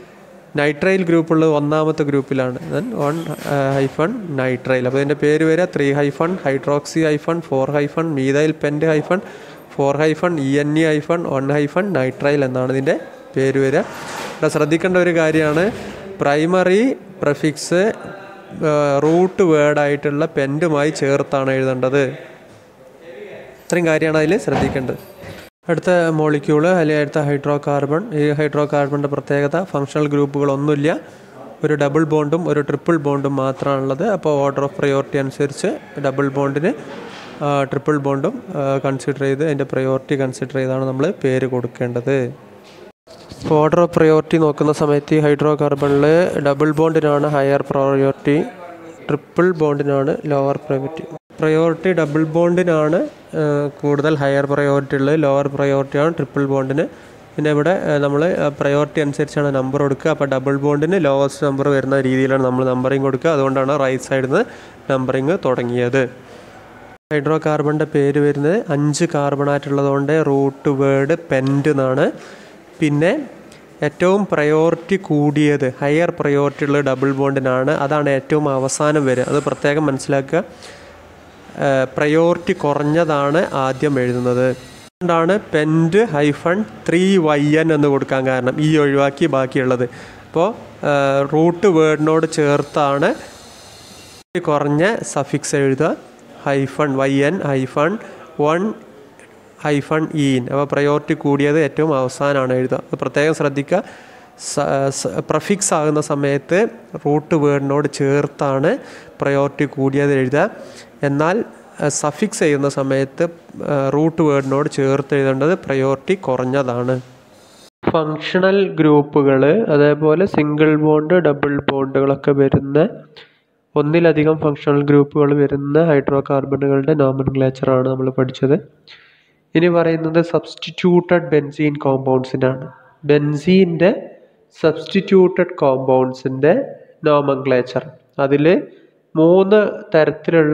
nitrile ഗ്രൂപ്പുള്ളത് ഒന്നാമത്തെ ഗ്രൂപ്പിലാണ് ദെൻ വൺ ഹൈഫൺ നൈട്രൈൽ അപ്പോൾ ഇതിൻ്റെ പേര് വരിക three hyphen hydroxy hyphen four hyphen methyl pent hyphen four hyphen E N E hyphen one hyphen nitrile എന്നാണ് ഇതിൻ്റെ പേര് വരിക ഇവിടെ ശ്രദ്ധിക്കേണ്ട ഒരു കാര്യമാണ് പ്രൈമറി പ്രഫിക്സ് റൂട്ട് വേർഡായിട്ടുള്ള പെൻറ്റുമായി ചേർത്താണ് എഴുതേണ്ടത് ഇത്രയും കാര്യമാണ് അതിൽ ശ്രദ്ധിക്കേണ്ടത് അടുത്ത മോളിക്യൂള് അല്ലെങ്കിൽ അടുത്ത ഹൈഡ്രോ കാർബൺ ഈ ഹൈഡ്രോ കാർബണിൻ്റെ പ്രത്യേകത ഫങ്ഷണൽ ഗ്രൂപ്പുകളൊന്നുമില്ല ഒരു ഡബിൾ ബോണ്ടും ഒരു ട്രിപ്പിൾ ബോണ്ടും മാത്രമാണുള്ളത് അപ്പോൾ ഓർഡർ ഓഫ് പ്രയോറിറ്റി അനുസരിച്ച് ഡബിൾ ബോണ്ടിന് ട്രിപ്പിൾ ബോണ്ടും കൺസിഡർ ചെയ്ത് അതിൻ്റെ പ്രയോറിറ്റി കൺസിഡർ ചെയ്താണ് നമ്മൾ പേര് കൊടുക്കേണ്ടത് ഇപ്പോൾ ഓർഡർ ഓഫ് പ്രയോറിറ്റി നോക്കുന്ന സമയത്ത് ഈ ഹൈഡ്രോ കാർബണിൽ ഡബിൾ ബോണ്ടിനാണ് ഹയർ പ്രയോറിറ്റി ട്രിപ്പിൾ ബോണ്ടിനാണ് ലോവർ പ്രയോറിറ്റി പ്രയോറിറ്റി ഡബിൾ ബോണ്ടിനാണ് കൂടുതൽ ഹയർ പ്രയോറിറ്റി ഉള്ളത് ലോവർ പ്രയോറിറ്റിയാണ് ട്രിപ്പിൾ ബോണ്ടിന് പിന്നെ ഇവിടെ നമ്മൾ പ്രയോറിറ്റി അനുസരിച്ചാണ് നമ്പർ കൊടുക്കുക അപ്പോൾ ഡബിൾ ബോണ്ടിന് ലോവസ്റ്റ് നമ്പർ വരുന്ന രീതിയിലാണ് നമ്മൾ നമ്പറിങ് കൊടുക്കുക അതുകൊണ്ടാണ് റൈറ്റ് സൈഡിൽ നിന്ന് നമ്പറിങ് തുടങ്ങിയത് ഹൈഡ്രോ കാർബണിൻ്റെ പേര് വരുന്നത് അഞ്ച് കാർബണായിട്ടുള്ളതുകൊണ്ട് റൂട്ട് വേർഡ് പെൻഡ് എന്നാണ് പിന്നെ ഏറ്റവും പ്രയോറിറ്റി കൂടിയത് ഹയർ പ്രയോറിറ്റി ഉള്ള ഡബിൾ ബോണ്ടിനാണ് അതാണ് ഏറ്റവും അവസാനം വരിക അത് പ്രത്യേകം മനസ്സിലാക്കുക പ്രയോറിറ്റി കുറഞ്ഞതാണ് ആദ്യം എഴുതുന്നത് അതുകൊണ്ടാണ് pent hyphen three Y N എന്ന് കൊടുക്കാൻ കാരണം ഈ ഒഴിവാക്കി ബാക്കിയുള്ളത് അപ്പോൾ റൂട്ട് വേർഡിനോട് ചേർത്താണ് കുറഞ്ഞ സഫിക്സ് എഴുതുക hyphen Y N hyphen one hyphen ene അപ്പോൾ പ്രയോറിറ്റി കൂടിയത് ഏറ്റവും അവസാനമാണ് എഴുതുക അത് പ്രത്യേകം ശ്രദ്ധിക്കുക പ്രഫിക്സ് ആകുന്ന സമയത്ത് റൂട്ട് വേർഡിനോട് ചേർത്താണ് പ്രയോറിറ്റി കൂടിയത് എഴുതുക എന്നാൽ സഫിക്സ് ചെയ്യുന്ന സമയത്ത് റൂട്ട് വേർഡിനോട് ചേർത്ത് എഴുതേണ്ടത് പ്രയോറിറ്റി കുറഞ്ഞതാണ് ഫങ്ഷണൽ ഗ്രൂപ്പുകൾ അതേപോലെ സിംഗിൾ ബോണ്ട് ഡബിൾ ബോണ്ടുകളൊക്കെ വരുന്ന ഒന്നിലധികം ഫങ്ഷണൽ ഗ്രൂപ്പുകൾ വരുന്ന ഹൈഡ്രോ കാർബണുകളുടെ നോമൻക്ലേച്ചറാണ് നമ്മൾ പഠിച്ചത് ഇനി പറയുന്നത് സബ്സ്റ്റിറ്റ്യൂട്ടഡ് ബെൻസീൻ കോമ്പൗണ്ട്സിനാണ് ബെൻസീൻ്റെ സബ്സ്റ്റിറ്റ്യൂട്ടഡ് കോമ്പൗണ്ട്സിൻ്റെ നോമൻക്ലേച്ചർ അതിൽ മൂന്ന് തരത്തിലുള്ള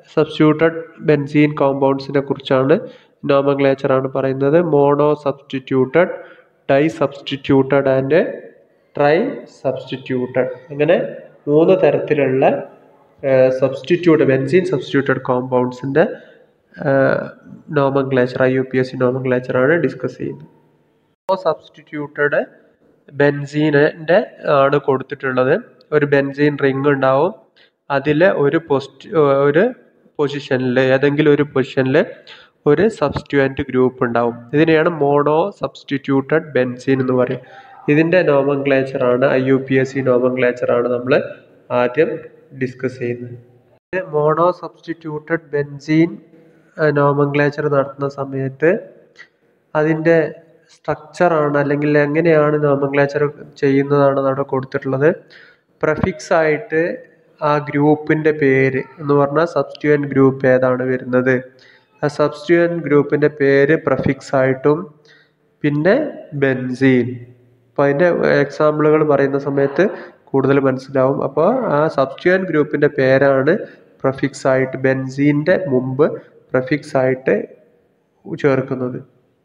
സബ്സ്റ്റിറ്റ്യൂട്ടഡ് ബെൻസീൻ കോമ്പൗണ്ട്സിനെ കുറിച്ചാണ് നോമൻക്ലേച്ചർ ആണ് പറയുന്നത് mono substituted di substituted and tri substituted അങ്ങനെ മൂന്ന് തരത്തിലുള്ള സബ്സ്റ്റിറ്റ്യൂട്ട് ബെൻസീൻ സബ്സ്റ്റിറ്റ്യൂട്ടഡ് കോമ്പൗണ്ട്സിൻ്റെ nomenclature I U P S C നോമൻക്ലേച്ചറാണ് ഡിസ്കസ് ചെയ്യുന്നത് സബ്സ്റ്റിറ്റ്യൂട്ടഡ് ബെൻസീനിൻ്റെ ആണ് കൊടുത്തിട്ടുള്ളത് ഒരു ബെൻസീൻ റിങ് ഉണ്ടാവും അതിൽ ഒരു പോസ്റ്റ് ഒരു പൊസിഷനിൽ ഏതെങ്കിലും ഒരു പൊസിഷനിൽ ഒരു സബ്സ്റ്റിറ്റ്യൂവൻറ്റ് ഗ്രൂപ്പ് ഉണ്ടാവും ഇതിനെയാണ് മോണോ സബ്സ്റ്റിറ്റ്യൂട്ടഡ് ബെൻസീൻ എന്ന് പറയും ഇതിൻ്റെ നോമൻക്ലേച്ചറാണ് I U P S C നോമൻക്ലേച്ചറാണ് നമ്മൾ ആദ്യം ഡിസ്കസ് ചെയ്യുന്നത് മോണോ സബ്സ്റ്റിറ്റ്യൂട്ടഡ് ബെൻസീൻ നോമൻക്ലേച്ചർ നടത്തുന്ന സമയത്ത് അതിൻ്റെ സ്ട്രക്ചറാണ് അല്ലെങ്കിൽ എങ്ങനെയാണ് നോമൻക്ലേച്ചർ ചെയ്യുന്നതാണ് അവിടെ കൊടുത്തിട്ടുള്ളത് പ്രഫിക്സ് ആയിട്ട് ആ ഗ്രൂപ്പിൻ്റെ പേര് എന്ന് പറഞ്ഞാൽ സബ്സ്റ്റിറ്റ്യൂവൻ ഗ്രൂപ്പ് ഏതാണ് വരുന്നത് ആ സബ്സ്റ്റിറ്റ്യൂവൻ ഗ്രൂപ്പിൻ്റെ പേര് പ്രഫിക്സ് ആയിട്ടും പിന്നെ ബെൻസീൻ അപ്പോൾ അതിൻ്റെ എക്സാമ്പിളുകൾ പറയുന്ന സമയത്ത് കൂടുതൽ മനസ്സിലാവും അപ്പോൾ ആ സബ്സ്റ്റിറ്റ്യൂവൻ ഗ്രൂപ്പിൻ്റെ പേരാണ് പ്രഫിക്സ് ആയിട്ട് ബെൻസീൻ്റെ മുമ്പ് പ്രഫിക്സ് ആയിട്ട് ചേർക്കുന്നത്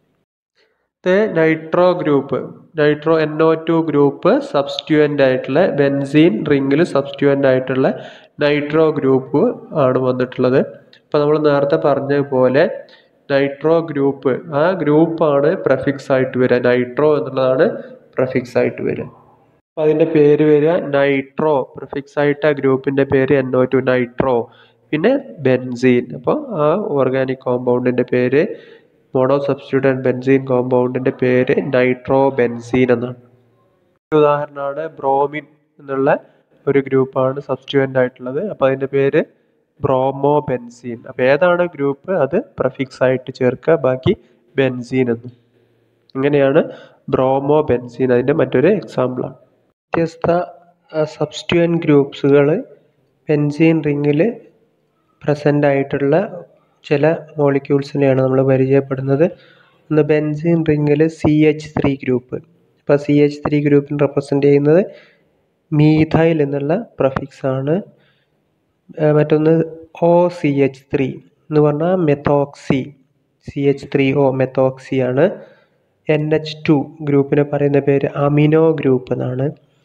nitro group nitro N O two group substituent ആയിട്ടുള്ള ബെൻസീൻ റിങ്ങിൽ സബ്സ്റ്റിറ്റ്യൂവൻ്റ് ആയിട്ടുള്ള നൈട്രോ ഗ്രൂപ്പ് ആണ് വന്നിട്ടുള്ളത് അപ്പോൾ നമ്മൾ നേരത്തെ പറഞ്ഞ പോലെ നൈട്രോ ഗ്രൂപ്പ് ആ ഗ്രൂപ്പാണ് പ്രഫിക്സ് ആയിട്ട് വരിക നൈട്രോ എന്നുള്ളതാണ് പ്രഫിക്സ് ആയിട്ട് വരിക അപ്പോൾ അതിൻ്റെ പേര് വരിക നൈട്രോ പ്രിഫിക്സ് ആയിട്ട് ആ ഗ്രൂപ്പിൻ്റെ പേര് എൻ ഒ ടു നൈട്രോ പിന്നെ ബെൻസീൻ അപ്പോൾ ആ ഓർഗാനിക് കോമ്പൗണ്ടിൻ്റെ പേര് മോണോ സബ്സ്റ്റിറ്റ്യൂട്ടഡ് ബെൻസീൻ കോമ്പൗണ്ടിൻ്റെ പേര് നൈട്രോ ബെൻസീൻ എന്നാണ് ഒരു ഉദാഹരണമാണ് ബ്രോമിൻ എന്നുള്ള ഒരു ഗ്രൂപ്പാണ് സബ്സ്റ്റിറ്റ്യൂവൻ്റ് ആയിട്ടുള്ളത് അപ്പോൾ അതിൻ്റെ പേര് ബ്രോമോ ബെൻസീൻ അപ്പോൾ ഏതാണ് ഗ്രൂപ്പ് അത് പ്രഫിക്സ് ആയിട്ട് ചേർക്കുക ബാക്കി ബെൻസീൻ എന്നും ഇങ്ങനെയാണ് ബ്രോമോ ബെൻസീൻ അതിൻ്റെ മറ്റൊരു എക്സാമ്പിളാണ് വ്യത്യസ്ത സബ്സ്റ്റിറ്റ്യൂവൻ ഗ്രൂപ്പ്സുകൾ ബെൻസീൻ റിങ്ങിൽ പ്രസൻ്റ് ആയിട്ടുള്ള ചില മോളിക്യൂൾസിനെയാണ് നമ്മൾ പരിചയപ്പെടുന്നത് ഒന്ന് ബെൻസീൻ റിങ്ങിൽ സി എച്ച് ത്രീ ഗ്രൂപ്പ് ഇപ്പോൾ സി എച്ച് ത്രീ ഗ്രൂപ്പിന് റെപ്രസെൻ്റ് ചെയ്യുന്നത് മീഥൈൽ എന്നുള്ള പ്രഫിക്സ് ആണ് മറ്റൊന്ന് ഒ സി എച്ച് ത്രീ എന്ന് പറഞ്ഞാൽ methoxy C H three O methoxy ആണ് എൻ എച്ച് ടു ഗ്രൂപ്പിനെ പറയുന്ന പേര് അമിനോ ഗ്രൂപ്പ് എന്നാണ്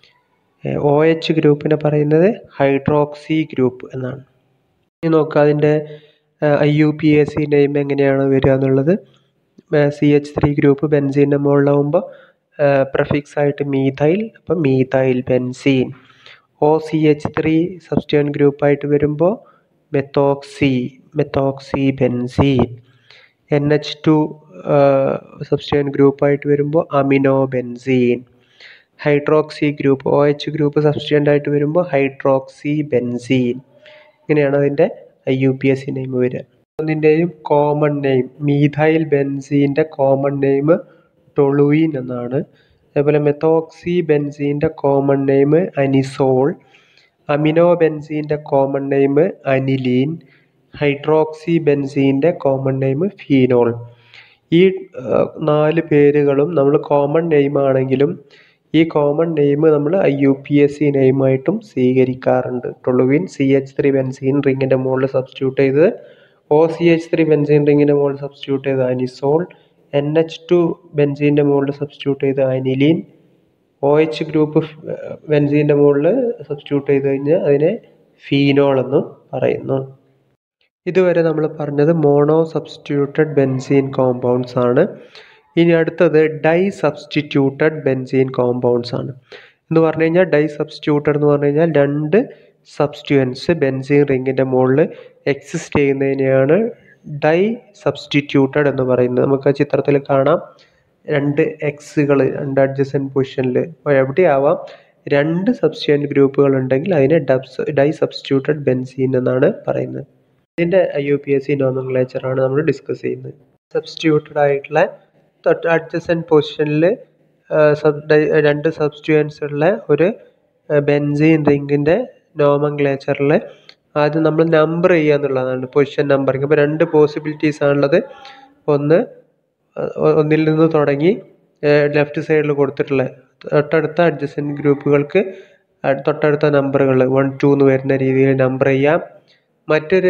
ഒ എച്ച് ഗ്രൂപ്പിനെ പറയുന്നത് ഹൈഡ്രോക്സി ഗ്രൂപ്പ് എന്നാണ് ഇനി നോക്കുക അതിൻ്റെ I U P S C name എങ്ങനെയാണ് വരിക എന്നുള്ളത് സി എച്ച് ത്രീ ഗ്രൂപ്പ് ബെൻസീൻ്റെ മുകളിലാവുമ്പോൾ പ്രഫിക്സ് ആയിട്ട് മീഥൈൽ അപ്പം methyl benzene O C H three substituent ഗ്രൂപ്പായിട്ട് വരുമ്പോൾ methoxy methoxy benzene N H two substituent ഗ്രൂപ്പായിട്ട് വരുമ്പോൾ amino benzene hydroxy group O H group substituent ആയിട്ട് വരുമ്പോൾ ഹൈഡ്രോക്സി ബെൻസീൻ ഇങ്ങനെയാണ് അതിൻ്റെ I U P S C name വരിക ഒന്നിൻ്റെയും കോമൺ നെയിം മീഥൈൽ ബെൻസീൻ്റെ കോമൺ നെയിം ടൊളുയിൻ എന്നാണ് അതേപോലെ മെത്തോക്സി ബെൻസീൻ്റെ കോമൺ നെയിം അനിസോൾ അമിനോ ബെൻസീൻ്റെ കോമൺ നെയിം അനിലീൻ ഹൈഡ്രോക്സി ബെൻസീൻ്റെ കോമൺ നെയിം ഫീനോൾ ഈ നാല് പേരുകളും നമ്മൾ കോമൺ നെയിം ആണെങ്കിലും ഈ കോമൺ നെയിം നമ്മൾ I U P S C നെയിമായിട്ടും സ്വീകരിക്കാറുണ്ട് toluene C H three benzene റിങ്ങിൻ്റെ മുകളിൽ സബ്സ്റ്റിറ്റ്യൂട്ട് ചെയ്ത് O C H three benzene റിങ്ങിൻ്റെ മുകളിൽ സബ്സ്റ്റിറ്റ്യൂട്ട് ചെയ്ത് അനിസോൾ എൻ എച്ച് ടു ബെൻസീൻ്റെ മുകളിൽ സബ്സ്റ്റിറ്റ്യൂട്ട് ചെയ്ത് അനിലീൻ ഒ എച്ച് ഗ്രൂപ്പ് ബെൻസീൻ്റെ മുകളിൽ സബ്സ്റ്റിറ്റ്യൂട്ട് ചെയ്ത് കഴിഞ്ഞാൽ അതിനെ ഫീനോൾ എന്ന് പറയുന്നു ഇതുവരെ നമ്മൾ പറഞ്ഞത് മോണോ സബ്സ്റ്റിറ്റ്യൂട്ടഡ് ബെൻസീൻ കോമ്പൗണ്ട്സ് ആണ് ഇനി അടുത്തത് ഡൈ സബ്സ്റ്റിറ്റ്യൂട്ടഡ് ബെൻസീൻ കോമ്പൗണ്ട്സ് ആണ് എന്ന് പറഞ്ഞു കഴിഞ്ഞാൽ ഡൈ സബ്സ്റ്റിറ്റ്യൂട്ടഡ് എന്ന് പറഞ്ഞു കഴിഞ്ഞാൽ രണ്ട് സബ്സ്റ്റിറ്റ്യൂൻസ് ബെൻസീൻ റിങ്ങിൻ്റെ മുകളിൽ എക്സിസ്റ്റ് ചെയ്യുന്നതിനെയാണ് ഡൈ സബ്സ്റ്റിറ്റ്യൂട്ടഡ് എന്ന് പറയുന്നത് നമുക്ക് ആ ചിത്രത്തിൽ കാണാം രണ്ട് എക്സുകൾ രണ്ട് അഡ്ജസൻ പൊസിഷനിൽ അപ്പോൾ എവിടെയാവാം രണ്ട് സബ്സ്റ്റിറ്റ്യൂൻ്റ് ഗ്രൂപ്പുകൾ ഉണ്ടെങ്കിൽ അതിനെ ഡബ്സ് ഡൈ സബ്സ്റ്റിറ്റ്യൂട്ടഡ് ബെൻസീൻ എന്നാണ് പറയുന്നത് ഇതിൻ്റെ I U P S C നോമൻക്ലേച്ചറാണ് നമ്മൾ ഡിസ്കസ് ചെയ്യുന്നത് സബ്സ്റ്റിറ്റ്യൂട്ടഡ് ആയിട്ടുള്ള തൊട്ട് അഡ്ജസൻ പൊസിഷനിൽ രണ്ട് സബ്സ്റ്റിറ്റ്യൂൻസ് ഉള്ള ഒരു ബെൻസീൻ റിങ്ങിൻ്റെ നോമൻക്ലേച്ചറിൽ ആദ്യം നമ്മൾ നമ്പർ ചെയ്യുക എന്നുള്ളതാണ് പൊസിഷൻ നമ്പറിങ് അപ്പോൾ രണ്ട് പോസിബിലിറ്റീസ് ആണുള്ളത് ഒന്ന് ഒന്നിൽ നിന്ന് തുടങ്ങി ലെഫ്റ്റ് സൈഡിൽ കൊടുത്തിട്ടുള്ള തൊട്ടടുത്ത അഡ്ജസൻ ഗ്രൂപ്പുകൾക്ക് തൊട്ടടുത്ത നമ്പറുകൾ വൺ ടു എന്ന് വരുന്ന രീതിയിൽ നമ്പർ ചെയ്യാം മറ്റൊരു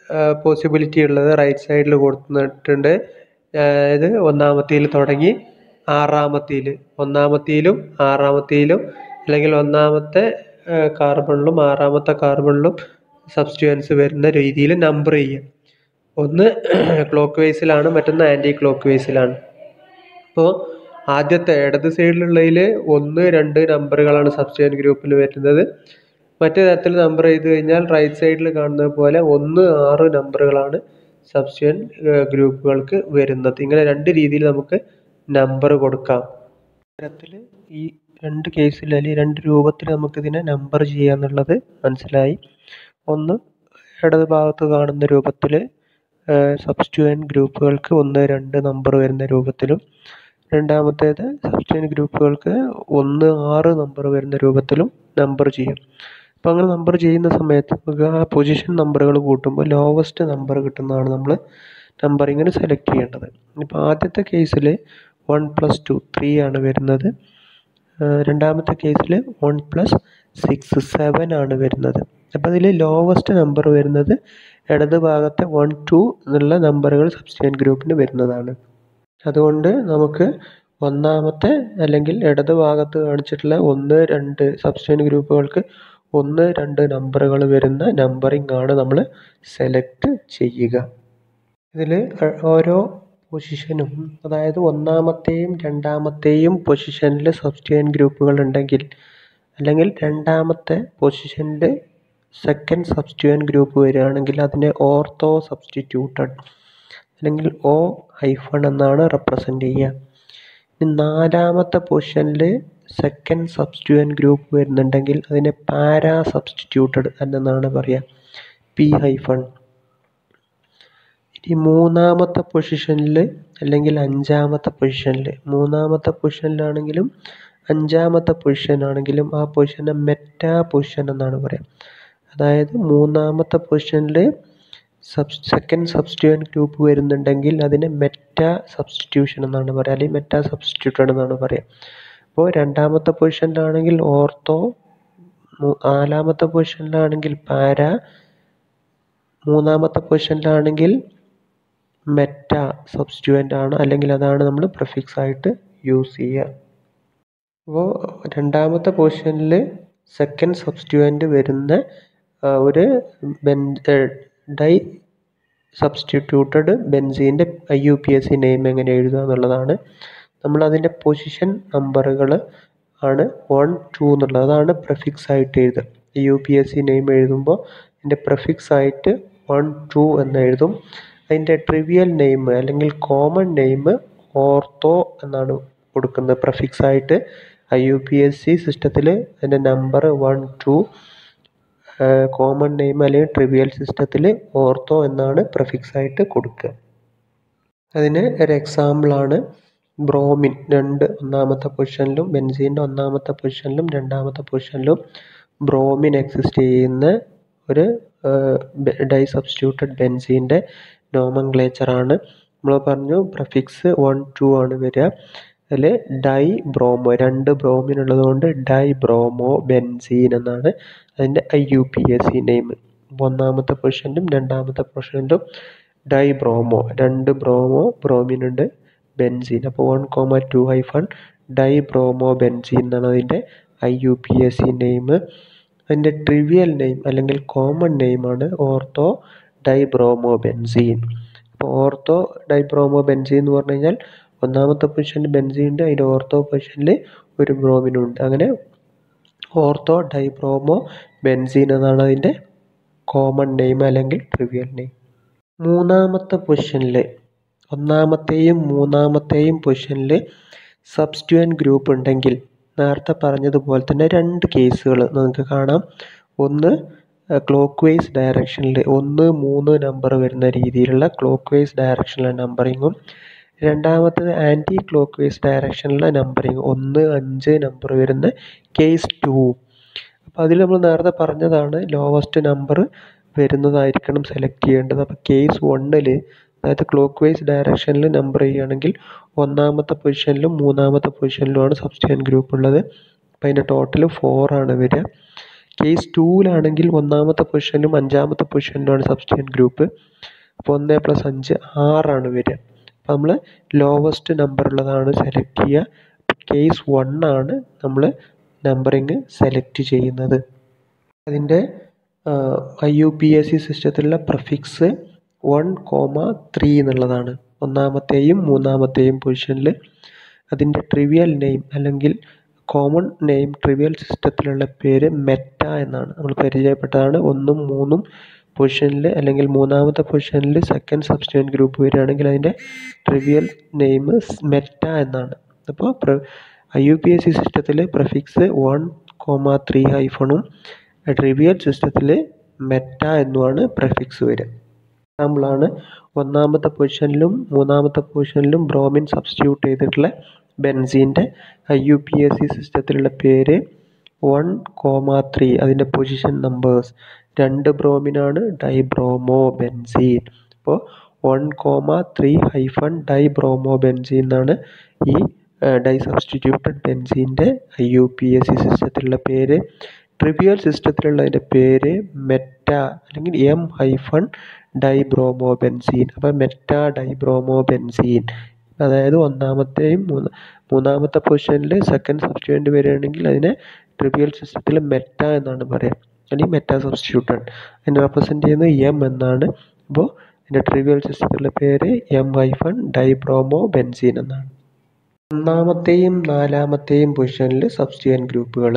പോസിബിലിറ്റി ഉള്ളത് റൈറ്റ് സൈഡിൽ കൊടുത്തിട്ടുണ്ട് അതായത് ഒന്നാമത്തേൽ തുടങ്ങി ആറാമത്തേൽ ഒന്നാമത്തേലും ആറാമത്തേലും അല്ലെങ്കിൽ ഒന്നാമത്തെ കാർബണിലും ആറാമത്തെ കാർബണിലും സബ്സ്റ്റുവൻസ് വരുന്ന രീതിയിൽ നമ്പർ ചെയ്യുക ഒന്ന് ക്ലോക്ക് വൈസിലാണ് മറ്റൊന്ന് ആൻറ്റി ക്ലോക്ക് വൈസിലാണ് അപ്പോൾ ആദ്യത്തെ ഇടത് സൈഡിലുള്ളതിൽ ഒന്ന് രണ്ട് നമ്പറുകളാണ് സബ്സ്റ്റുവൻറ്റ് ഗ്രൂപ്പിൽ വരുന്നത് മറ്റു തരത്തിൽ നമ്പർ ചെയ്ത് കഴിഞ്ഞാൽ റൈറ്റ് സൈഡിൽ കാണുന്നത് പോലെ ഒന്ന് ആറ് നമ്പറുകളാണ് സബ്സ്റ്റുവൻറ്റ് ഗ്രൂപ്പുകൾക്ക് വരുന്നത് ഇങ്ങനെ രണ്ട് രീതിയിൽ നമുക്ക് നമ്പർ കൊടുക്കാം തരത്തിൽ ഈ രണ്ട് കേസിൽ അല്ലെങ്കിൽ രണ്ട് രൂപത്തിൽ നമുക്കിതിനെ നമ്പർ ചെയ്യാന്നുള്ളത് മനസ്സിലായി ഒന്ന് ഇടത് ഭാഗത്ത് കാണുന്ന രൂപത്തിൽ സബ്സ്റ്റുവൻറ്റ് ഗ്രൂപ്പുകൾക്ക് ഒന്ന് രണ്ട് നമ്പർ വരുന്ന രൂപത്തിലും രണ്ടാമത്തേത് സബ്സ്റ്റുവൻറ്റ് ഗ്രൂപ്പുകൾക്ക് ഒന്ന് ആറ് നമ്പർ വരുന്ന രൂപത്തിലും നമ്പർ ചെയ്യും അപ്പോൾ അങ്ങനെ നമ്പർ ചെയ്യുന്ന സമയത്ത് നമുക്ക് ആ പൊസിഷൻ നമ്പറുകൾ കൂട്ടുമ്പോൾ ലോവസ്റ്റ് നമ്പർ കിട്ടുന്നതാണ് നമ്മൾ നമ്പറിങ്ങിന് സെലക്ട് ചെയ്യേണ്ടത് ഇപ്പോൾ ആദ്യത്തെ കേസിൽ വൺ പ്ലസ് ടു ത്രീ ആണ് വരുന്നത് രണ്ടാമത്തെ കേസിൽ വൺ പ്ലസ് സിക്സ് സെവൻ ആണ് വരുന്നത് അപ്പോൾ അതിൽ ലോവസ്റ്റ് നമ്പർ വരുന്നത് ഇടത് ഭാഗത്തെ വൺ ടു എന്നുള്ള നമ്പറുകൾ സബ്സ്റ്റുവൻറ്റ് ഗ്രൂപ്പിന് വരുന്നതാണ് അതുകൊണ്ട് നമുക്ക് ഒന്നാമത്തെ അല്ലെങ്കിൽ ഇടത് ഭാഗത്ത് കാണിച്ചിട്ടുള്ള ഒന്ന് രണ്ട് സബ്സ്റ്റുവൻറ്റ് ഗ്രൂപ്പുകൾക്ക് ഒന്ന് രണ്ട് നമ്പറുകൾ വരുന്ന നമ്പറിംഗ് ആണ് നമ്മൾ സെലക്ട് ചെയ്യുക ഇതിൽ ഓരോ പൊസിഷനും അതായത് ഒന്നാമത്തെയും രണ്ടാമത്തെയും പൊസിഷനിൽ സബ്സ്റ്റുവൻറ്റ് ഗ്രൂപ്പുകൾ ഉണ്ടെങ്കിൽ അല്ലെങ്കിൽ രണ്ടാമത്തെ പൊസിഷനിൽ സെക്കൻഡ് സബ്സ്റ്റുവൻറ്റ് ഗ്രൂപ്പ് വരികയാണെങ്കിൽ അതിനെ ഓർത്തോ സബ്സ്റ്റിറ്റ്യൂട്ടഡ് അല്ലെങ്കിൽ ഒ ഹൈഫൺ എന്നാണ് റെപ്രസെൻ്റ് ചെയ്യുക ഇനി നാലാമത്തെ പൊസിഷനിൽ സെക്കൻഡ് സബ്സ്റ്റുവൻറ്റ് ഗ്രൂപ്പ് വരുന്നുണ്ടെങ്കിൽ അതിനെ പാരാ സബ്സ്റ്റിറ്റ്യൂട്ടഡ് എന്നാണ് പറയുക പി ഹൈഫൺ ഇനി മൂന്നാമത്തെ പൊസിഷനിൽ അല്ലെങ്കിൽ അഞ്ചാമത്തെ പൊസിഷനിൽ മൂന്നാമത്തെ പൊസിഷനിലാണെങ്കിലും അഞ്ചാമത്തെ പൊസിഷനാണെങ്കിലും ആ പൊസിഷനെ മെറ്റാ പൊസിഷൻ എന്നാണ് പറയുക അതായത് മൂന്നാമത്തെ പൊസിഷനിൽ സബ് സെക്കൻഡ് സബ്സ്റ്റിറ്റ്യൂവൻറ്റ് ഗ്രൂപ്പ് വരുന്നുണ്ടെങ്കിൽ അതിനെ മെറ്റാ സബ്സ്റ്റിറ്റ്യൂഷൻ എന്നാണ് പറയുക അല്ലെങ്കിൽ മെറ്റാ സബ്സ്റ്റിറ്റ്യൂട്ടഡ് എന്നാണ് പറയുക അപ്പോൾ രണ്ടാമത്തെ പൊസിഷനിലാണെങ്കിൽ ഓർത്തോ നാലാമത്തെ പൊസിഷനിലാണെങ്കിൽ പാര മൂന്നാമത്തെ പൊസിഷനിലാണെങ്കിൽ മെറ്റ സബ്സ്റ്റിറ്റ്യൂവൻ്റ് ആണ് അല്ലെങ്കിൽ അതാണ് നമ്മൾ പ്രിഫിക്സ് ആയിട്ട് യൂസ് ചെയ്യുക അപ്പോൾ രണ്ടാമത്തെ പൊസിഷനിൽ സെക്കൻഡ് സബ്സ്റ്റിറ്റ്യൂവൻ്റ് വരുന്ന ഒരു ബെൻ ഡൈ സബ്സ്റ്റിറ്റ്യൂട്ടഡ് ബെൻസീൻ്റെ I U P S C name എങ്ങനെ എഴുതുക എന്നുള്ളതാണ് നമ്മൾ അതിൻ്റെ പൊസിഷൻ നമ്പറുകൾ ആണ് വൺ ടു എന്നുള്ളത് അതാണ് പ്രിഫിക്സ് ആയിട്ട് എഴുതുക U P S C name എഴുതുമ്പോൾ അതിൻ്റെ പ്രിഫിക്സ് ആയിട്ട് വൺ ടു എന്ന് എഴുതും അതിൻ്റെ ട്രിവിയൽ നെയിം അല്ലെങ്കിൽ കോമൺ നെയിം ഓർത്തോ എന്നാണ് കൊടുക്കുന്നത് പ്രിഫിക്സ് ആയിട്ട് I U P S C സിസ്റ്റത്തിൽ അതിൻ്റെ number one two common name അല്ലെങ്കിൽ ട്രിവിയൽ സിസ്റ്റത്തിൽ ഓർത്തോ എന്നാണ് പ്രിഫിക്സ് ആയിട്ട് കൊടുക്കുക അതിന് ഒരു എക്സാമ്പിളാണ് ബ്രോമിൻ രണ്ട് ഒന്നാമത്തെ പൊസിഷനിലും ബെൻസീൻ്റെ ഒന്നാമത്തെ പൊസിഷനിലും രണ്ടാമത്തെ പൊസിഷനിലും ബ്രോമിൻ എക്സിസ്റ്റ് ചെയ്യുന്ന ഒരു ഡൈ സബ്സ്റ്റിറ്റ്യൂട്ടഡ് ബെൻസീൻ്റെ നോമൻക്ലേച്ചറാണ് നമ്മൾ പറഞ്ഞു പ്രഫിക്സ് വൺ ടു ആണ് വരിക അതിൽ ഡൈ ബ്രോമോ രണ്ട് ബ്രോമിൻ ഉള്ളതുകൊണ്ട് ഡൈ ബ്രോമോ ബെൻസീൻ എന്നാണ് അതിൻ്റെ I U P S C name ഒന്നാമത്തെ പൊസിഷനിലും രണ്ടാമത്തെ പൊസിഷനിലും ഡൈ ബ്രോമോ രണ്ട് ബ്രോമോ ബ്രോമിൻ ഉണ്ട് ബെൻസീൻ അപ്പോൾ one comma two hyphen dibromo benzene എന്നാണ് അതിൻ്റെ I U P S C name അതിൻ്റെ ട്രിവിയൽ നെയിം അല്ലെങ്കിൽ കോമൺ നെയിമാണ് ഓർത്തോ ഡൈ ബ്രോമോ ബെൻസീൻ അപ്പോൾ ഓർത്തോ ഡൈ ബ്രോമോ ബെൻസീൻ എന്ന് പറഞ്ഞു കഴിഞ്ഞാൽ ഒന്നാമത്തെ പൊസിഷനിൽ ബെൻസീൻ ഉണ്ട് അതിൻ്റെ ഓർത്തോ പൊസിഷനിൽ ഒരു ബ്രോമിനുണ്ട് അങ്ങനെ ഓർത്തോ ഡൈ ബ്രോമോ ബെൻസീൻ എന്നാണ് അതിൻ്റെ കോമൺ നെയിം അല്ലെങ്കിൽ ട്രിവിയൽ നെയിം മൂന്നാമത്തെ പൊസിഷനിൽ ഒന്നാമത്തെയും മൂന്നാമത്തെയും പൊസിഷനിൽ സബ്സ്റ്റുവൻറ്റ് ഗ്രൂപ്പ് ഉണ്ടെങ്കിൽ നേരത്തെ പറഞ്ഞതുപോലെ തന്നെ രണ്ട് കേസുകൾ നമുക്ക് കാണാം ഒന്ന് ക്ലോക്ക് വൈസ് ഡയറക്ഷനിൽ ഒന്ന് മൂന്ന് നമ്പർ വരുന്ന രീതിയിലുള്ള ക്ലോക്ക് വൈസ് ഡയറക്ഷനിലെ നമ്പറിങ്ങും രണ്ടാമത്തത് ആൻറ്റി ക്ലോക്ക് വൈസ് ഡയറക്ഷനിലെ നമ്പറിങ് ഒന്ന് അഞ്ച് നമ്പർ വരുന്ന കേസ് ടു അപ്പോൾ അതിൽ നമ്മൾ നേരത്തെ പറഞ്ഞതാണ് ലോവസ്റ്റ് നമ്പർ വരുന്നതായിരിക്കണം സെലക്ട് ചെയ്യേണ്ടത് അപ്പോൾ കേസ് വണ്ണിൽ അതായത് ക്ലോക്ക് വൈസ് ഡയറക്ഷനിൽ നമ്പർ ചെയ്യുകയാണെങ്കിൽ ഒന്നാമത്തെ പൊസിഷനിലും മൂന്നാമത്തെ പൊസിഷനിലുമാണ് സബ്സ്റ്റിറ്റ്യൂവൻറ്റ് ഗ്രൂപ്പ് ഉള്ളത് അപ്പോൾ അതിൻ്റെ ടോട്ടൽ ഫോർ ആണ് വരിക കേസ് ടൂവിലാണെങ്കിൽ ഒന്നാമത്തെ പൊസിഷനിലും അഞ്ചാമത്തെ പൊസിഷനിലുമാണ് സബ്സ്റ്റിറ്റ്യൂവൻറ്റ് ഗ്രൂപ്പ് അപ്പോൾ ഒന്ന് പ്ലസ് അഞ്ച് ആറാണ് വരിക അപ്പോൾ നമ്മൾ ലോവസ്റ്റ് നമ്പർ ഉള്ളതാണ് സെലക്ട് ചെയ്യുക കേസ് വൺ ആണ് നമ്മൾ നമ്പറിങ് സെലക്ട് ചെയ്യുന്നത് അതിൻ്റെ I U P S C സിസ്റ്റത്തിലുള്ള പ്രഫിക്സ് വൺ കോമ ത്രീ എന്നുള്ളതാണ് ഒന്നാമത്തെയും മൂന്നാമത്തെയും പൊസിഷനിൽ അതിൻ്റെ ട്രിവിയൽ നെയിം അല്ലെങ്കിൽ കോമൺ നെയിം ട്രിവിയൽ സിസ്റ്റത്തിലുള്ള പേര് മെറ്റ എന്നാണ് നമ്മൾ പരിചയപ്പെട്ടതാണ് ഒന്നും മൂന്നും പൊസിഷനിൽ അല്ലെങ്കിൽ മൂന്നാമത്തെ പൊസിഷനിൽ സെക്കൻഡ് സബ്സ്റ്റിറ്റ്യൂവൻറ്റ് ഗ്രൂപ്പ് വരികയാണെങ്കിൽ അതിൻ്റെ ട്രിവിയൽ നെയിം മെറ്റ എന്നാണ് അപ്പോൾ I U P S C സിസ്റ്റത്തിൽ പ്രഫിക്സ് വൺ കോമ ത്രീ ഹൈഫണും ട്രിവിയൽ സിസ്റ്റത്തിൽ മെറ്റ എന്നുമാണ് പ്രഫിക്സ് വരിക എക്സാമ്പിളാണ് ഒന്നാമത്തെ പൊസിഷനിലും മൂന്നാമത്തെ പൊസിഷനിലും ബ്രോമിൻ സബ്സ്റ്റിറ്റ്യൂട്ട് ചെയ്തിട്ടുള്ള ബെൻസീൻ്റെ I U P S C സിസ്റ്റത്തിലുള്ള പേര് വൺ കോമ ത്രീ അതിൻ്റെ പൊസിഷൻ നമ്പേഴ്സ് രണ്ട് ബ്രോമിനാണ് ഡൈബ്രോമോ ബെൻസീൻ അപ്പോൾ one comma three hyphen dibromo benzene എന്നാണ് ഈ ഡൈ സബ്സ്റ്റിറ്റ്യൂട്ടഡ് ബെൻസീൻ്റെ I U P S C സിസ്റ്റത്തിലുള്ള പേര് ട്രിവിയൽ സിസ്റ്റത്തിലുള്ളതിൻ്റെ പേര് മെറ്റ അല്ലെങ്കിൽ എം ഹൈഫൺ ഡൈബ്രോമോ ബെൻസീൻ അപ്പോൾ മെറ്റ ഡൈബ്രോമോ ബെൻസീൻ അതായത് ഒന്നാമത്തെയും മൂന്ന് മൂന്നാമത്തെ പൊസിഷനിൽ സെക്കൻഡ് സബ്സ്റ്റിറ്റ്യൂവൻറ്റ് വരികയാണെങ്കിൽ അതിനെ ട്രിവിയൽ സിസ്റ്റത്തിൽ മെറ്റ എന്നാണ് പറയുക അല്ലെങ്കിൽ മെറ്റ സബ്സ്റ്റിറ്റ്യൂട്ടഡ് അതിനെ റെപ്രസെൻറ്റ് ചെയ്യുന്നത് എം എന്നാണ് അപ്പോൾ അതിൻ്റെ ട്രിവിയൽ സിസ്റ്റത്തിലുള്ള പേര് എം ഹൈഫൺ ഡൈബ്രോമോ ബെൻസീൻ എന്നാണ് ഒന്നാമത്തെയും നാലാമത്തെയും പൊസിഷനിൽ സബ്സ്റ്റിറ്റ്യൂവൻറ്റ് ഗ്രൂപ്പുകൾ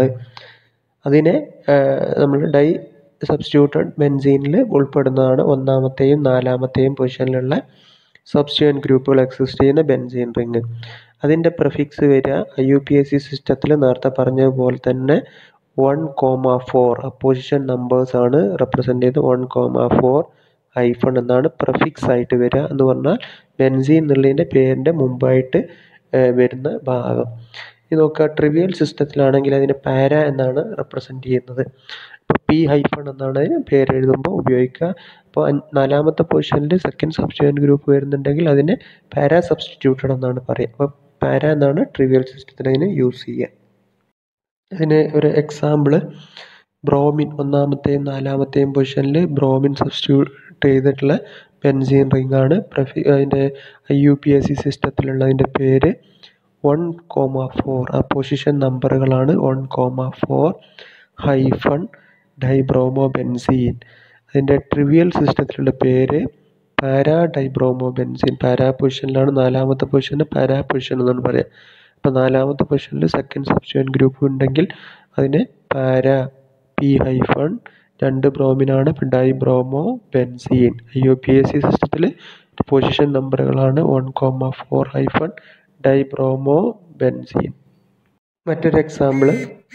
അതിനെ നമ്മൾ ഡൈ സബ്സ്റ്റിറ്റ്യൂട്ടഡ് ബെൻസീനിൽ ഉൾപ്പെടുന്നതാണ് ഒന്നാമത്തെയും നാലാമത്തെയും പൊസിഷനിലുള്ള സബ്സ്റ്റിറ്റ്യൂവൻറ്റ് ഗ്രൂപ്പുകൾ എക്സിസ്റ്റ് ചെയ്യുന്ന ബെൻസീൻ റിങ് അതിൻ്റെ പ്രഫിക്സ് വരിക I U P S C സിസ്റ്റത്തിൽ നേരത്തെ പറഞ്ഞതുപോലെ തന്നെ one comma four position numbers ആണ് റെപ്രസെൻ്റ് ചെയ്ത് വൺ കോമ ഫോർ ഹൈഫൺ എന്നാണ് പ്രഫിക്സ് ആയിട്ട് വരിക എന്ന് പറഞ്ഞാൽ ബെൻസീൻ എന്നുള്ളതിൻ്റെ പേരിൻ്റെ മുമ്പായിട്ട് വരുന്ന ഭാഗം ഇത് നോക്കുക ട്രിവിയൽ സിസ്റ്റത്തിലാണെങ്കിൽ അതിന് പാര എന്നാണ് റെപ്രസെൻ്റ് ചെയ്യുന്നത് ഇപ്പോൾ പി ഹൈഫൺ എന്നാണ് അതിന് പേര് എഴുതുമ്പോൾ ഉപയോഗിക്കുക അപ്പോൾ നാലാമത്തെ പൊസിഷനിൽ സെക്കൻഡ് സബ്സ്റ്റിറ്റ്യൂവൻറ്റ് ഗ്രൂപ്പ് വരുന്നുണ്ടെങ്കിൽ അതിനെ പാര സബ്സ്റ്റിറ്റ്യൂട്ടഡ് എന്നാണ് പറയുക അപ്പോൾ പാര എന്നാണ് ട്രിവിയൽ സിസ്റ്റത്തിൽ അതിന് യൂസ് ചെയ്യുക അതിന് ഒരു എക്സാമ്പിൾ ബ്രോമിൻ ഒന്നാമത്തെയും നാലാമത്തെയും പൊസിഷനിൽ ബ്രോമിൻ സബ്സ്റ്റിറ്റ്യൂട്ട് ചെയ്തിട്ടുള്ള ബെൻസീൻ റിംഗ് ആണ് പ്രഫി അതിൻ്റെ I U P S C സിസ്റ്റത്തിലുള്ളതിൻ്റെ പേര് വൺ കോമ ഫോർ ആ പൊസിഷൻ നമ്പറുകളാണ് one comma four hyphen dibromo benzene അതിൻ്റെ ട്രിവിയൽ സിസ്റ്റത്തിലുള്ള പേര് പാരാ ഡൈബ്രോമോ ബെൻസീൻ പാരാ പൊസിഷനിലാണ് നാലാമത്തെ പൊസിഷന് പാരാ പൊസിഷൻ എന്നാണ് പറയുക അപ്പോൾ നാലാമത്തെ പൊസിഷനിൽ സെക്കൻഡ് സബ്സ്റ്റിറ്റ്യൂവൻറ്റ് ഗ്രൂപ്പ് ഉണ്ടെങ്കിൽ അതിന് പാരാ പി ഹൈഫൺ രണ്ട് ബ്രോമിനാണ് dibromo benzene I O P S C സിസ്റ്റത്തിൽ പൊസിഷൻ നമ്പറുകളാണ് one comma four hyphen dibromo benzene മറ്റൊരു എക്സാമ്പിൾ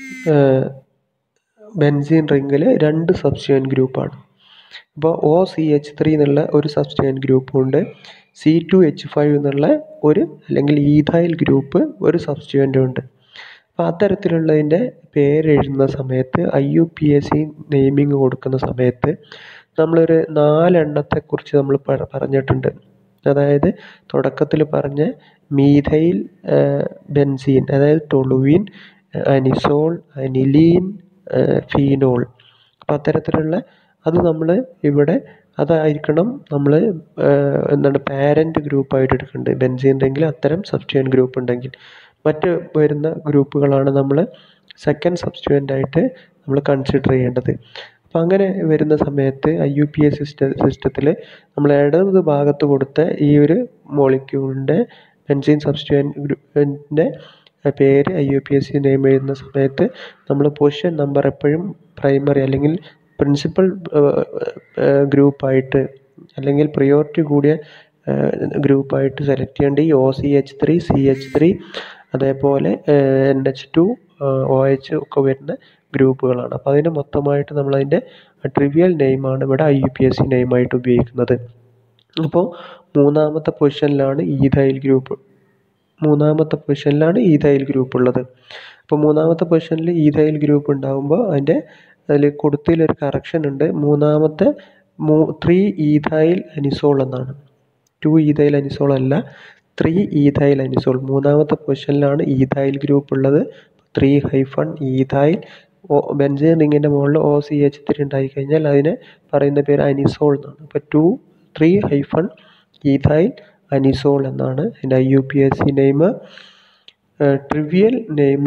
ബെൻസീൻ റിങ്ങിൽ രണ്ട് സബ്സ്റ്റിറ്റ്യൂവൻറ്റ് ഗ്രൂപ്പാണ് അപ്പോൾ ഒ സി എച്ച് ത്രീ എന്നുള്ള ഒരു സബ്സ്റ്റിറ്റ്യൂവൻറ്റ് ഗ്രൂപ്പുണ്ട് സി ടു എച്ച് ഫൈവ് എന്നുള്ള ഒരു അല്ലെങ്കിൽ ഈഥൈൽ ഗ്രൂപ്പ് ഒരു സബ്സ്റ്റിറ്റ്യൂവൻറ്റും ഉണ്ട് അപ്പോൾ അത്തരത്തിലുള്ളതിൻ്റെ പേരെഴുതുന്ന സമയത്ത് I U P S C naming കൊടുക്കുന്ന സമയത്ത് നമ്മളൊരു നാലെണ്ണത്തെക്കുറിച്ച് നമ്മൾ പറഞ്ഞിട്ടുണ്ട് അതായത് തുടക്കത്തിൽ പറഞ്ഞ മീഥൈൽ ബെൻസീൻ അതായത് ടൊളുവിൻ അനിസോൾ അനിലീൻ ഫീനോൾ അപ്പോൾ അത്തരത്തിലുള്ള അത് നമ്മൾ ഇവിടെ അതായിരിക്കണം നമ്മൾ എന്താണ് പാരൻ്റ് ഗ്രൂപ്പായിട്ട് എടുക്കേണ്ടത് ബെൻസീൻ ഉണ്ടെങ്കിൽ അത്തരം സബ്സ്റ്റിറ്റ്യൂവൻറ്റ് ഗ്രൂപ്പ് ഉണ്ടെങ്കിൽ മറ്റ് വരുന്ന ഗ്രൂപ്പുകളാണ് നമ്മൾ സെക്കൻഡ് സബ്സ്റ്റിറ്റ്യൂവൻ്റ് ആയിട്ട് നമ്മൾ കൺസിഡർ ചെയ്യേണ്ടത് അപ്പം അങ്ങനെ വരുന്ന സമയത്ത് ഐ യു പി എസ് സിസ്റ്റ സിസ്റ്റത്തിൽ നമ്മൾ ഇടത് ഭാഗത്ത് കൊടുത്ത ഈ ഒരു മോളിക്യൂളിൻ്റെ ബെൻസീൻ സബ്സ്റ്റിറ്റ്യൂവൻറ്റ് ഗ്രൂപ്പിൻ്റെ പേര് I U P S C name എഴുതുന്ന സമയത്ത് നമ്മൾ പൊസിഷൻ നമ്പർ എപ്പോഴും പ്രൈമറി അല്ലെങ്കിൽ പ്രിൻസിപ്പൽ ഗ്രൂപ്പായിട്ട് അല്ലെങ്കിൽ പ്രിയോറിറ്റി കൂടിയ ഗ്രൂപ്പായിട്ട് സെലക്ട് ചെയ്യേണ്ട ഈ O C H three C H three അതേപോലെ N H two O H ഒക്കെ വരുന്ന ഗ്രൂപ്പുകളാണ് അപ്പോൾ അതിന് മൊത്തമായിട്ട് നമ്മളതിൻ്റെ ട്രിവിയൽ നെയിമാണ് ഇവിടെ I U P S C നെയിമായിട്ട് ഉപയോഗിക്കുന്നത് അപ്പോൾ മൂന്നാമത്തെ പൊസിഷനിലാണ് ഈഥൈൽ ഗ്രൂപ്പ് മൂന്നാമത്തെ പൊസിഷനിലാണ് ഈഥൈൽ ഗ്രൂപ്പ് ഉള്ളത് അപ്പോൾ മൂന്നാമത്തെ പൊസിഷനിൽ ഈഥൈൽ ഗ്രൂപ്പ് ഉണ്ടാകുമ്പോൾ അതിൻ്റെ അതിൽ കൊടുത്തതിലൊരു കറക്ഷൻ ഉണ്ട് മൂന്നാമത്തെ മൂ ത്രീ ഈഥൈൽ അനിസോൾ എന്നാണ് ടു ഈഥൈൽ അനിസോൾ അല്ല ത്രീ ഈഥൈൽ അനിസോൾ മൂന്നാമത്തെ പൊസിഷനിലാണ് ഈഥൈൽ ഗ്രൂപ്പ് ഉള്ളത് ത്രീ ഹൈഫൺ ഈഥൈൽ ഓ ബെൻസീൻ റിങ്ങിൻ്റെ മുകളിൽ ഒ സി എച്ച് ത്രീ ഉണ്ടായി കഴിഞ്ഞാൽ അതിനെ പറയുന്ന പേര് അനിസോൾ എന്നാണ് അപ്പോൾ two three hyphen ethyl anisole എന്നാണ് അതിൻ്റെ I U P S C name trivial name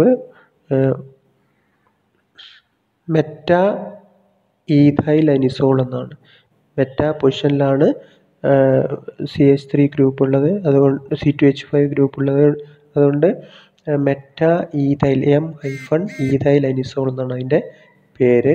meta ethyl anisole എന്നാണ് മെറ്റ പൊസിഷനിലാണ് സി എച്ച് ത്രീ ഗ്രൂപ്പ് ഉള്ളത് അതുകൊണ്ട് C two H five group ഉള്ളത് അതുകൊണ്ട് meta ethyl M hyphen ethyl anisole എന്നാണ് അതിൻ്റെ പേര്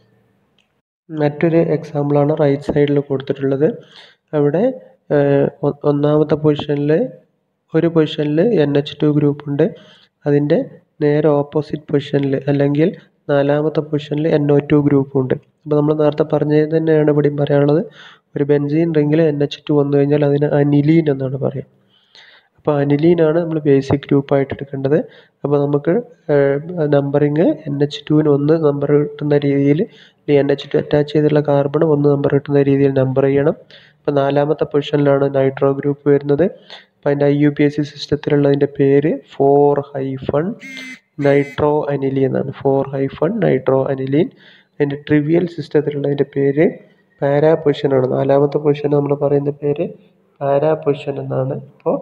മറ്റൊരു എക്സാമ്പിളാണ് റൈറ്റ് സൈഡിൽ കൊടുത്തിട്ടുള്ളത് അവിടെ ഒന്നാമത്തെ പൊസിഷനിൽ ഒരു പൊസിഷനിൽ എൻ എച്ച് ടു ഗ്രൂപ്പ് ഉണ്ട് അതിൻ്റെ നേരെ ഓപ്പോസിറ്റ് പൊസിഷനിൽ അല്ലെങ്കിൽ നാലാമത്തെ പൊസിഷനിൽ എൻ ഒ ടു ഗ്രൂപ്പും ഉണ്ട് അപ്പോൾ നമ്മൾ നേരത്തെ പറഞ്ഞത് തന്നെയാണ് ഇവിടെയും പറയാനുള്ളത് ഒരു ബെൻസീൻ റിങ്ങിൽ എൻ എച്ച് ടു വന്നു കഴിഞ്ഞാൽ അതിന് അനിലീൻ എന്നാണ് പറയുക അപ്പോൾ അനിലീനാണ് നമ്മൾ ബേസിക് ഗ്രൂപ്പായിട്ട് എടുക്കേണ്ടത് അപ്പോൾ നമുക്ക് നമ്പറിങ് എൻ എച്ച് ടുവിന് ഒന്ന് നമ്പർ കിട്ടുന്ന രീതിയിൽ എൻ എച്ച് ടു അറ്റാച്ച് ചെയ്തിട്ടുള്ള കാർബൺ ഒന്ന് നമ്പർ കിട്ടുന്ന രീതിയിൽ നമ്പർ ചെയ്യണം അപ്പോൾ നാലാമത്തെ പൊസിഷനിലാണ് നൈട്രോ ഗ്രൂപ്പ് വരുന്നത് അപ്പോൾ അതിൻ്റെ I U P S C സിസ്റ്റത്തിലുള്ളതിൻ്റെ പേര് ഫോർ ഹൈഫൺ നൈട്രോ അനിലി എന്നാണ് ഫോർ ഹൈഫൺ നൈട്രോ അനിലീൻ അതിൻ്റെ ട്രിവിയൽ സിസ്റ്റത്തിലുള്ളതിൻ്റെ പേര് പാരാ പൊസിഷനാണ് നാലാമത്തെ പൊസിഷൻ നമ്മൾ പറയുന്ന പേര് പാരാ പൊസിഷൻ എന്നാണ് അപ്പോൾ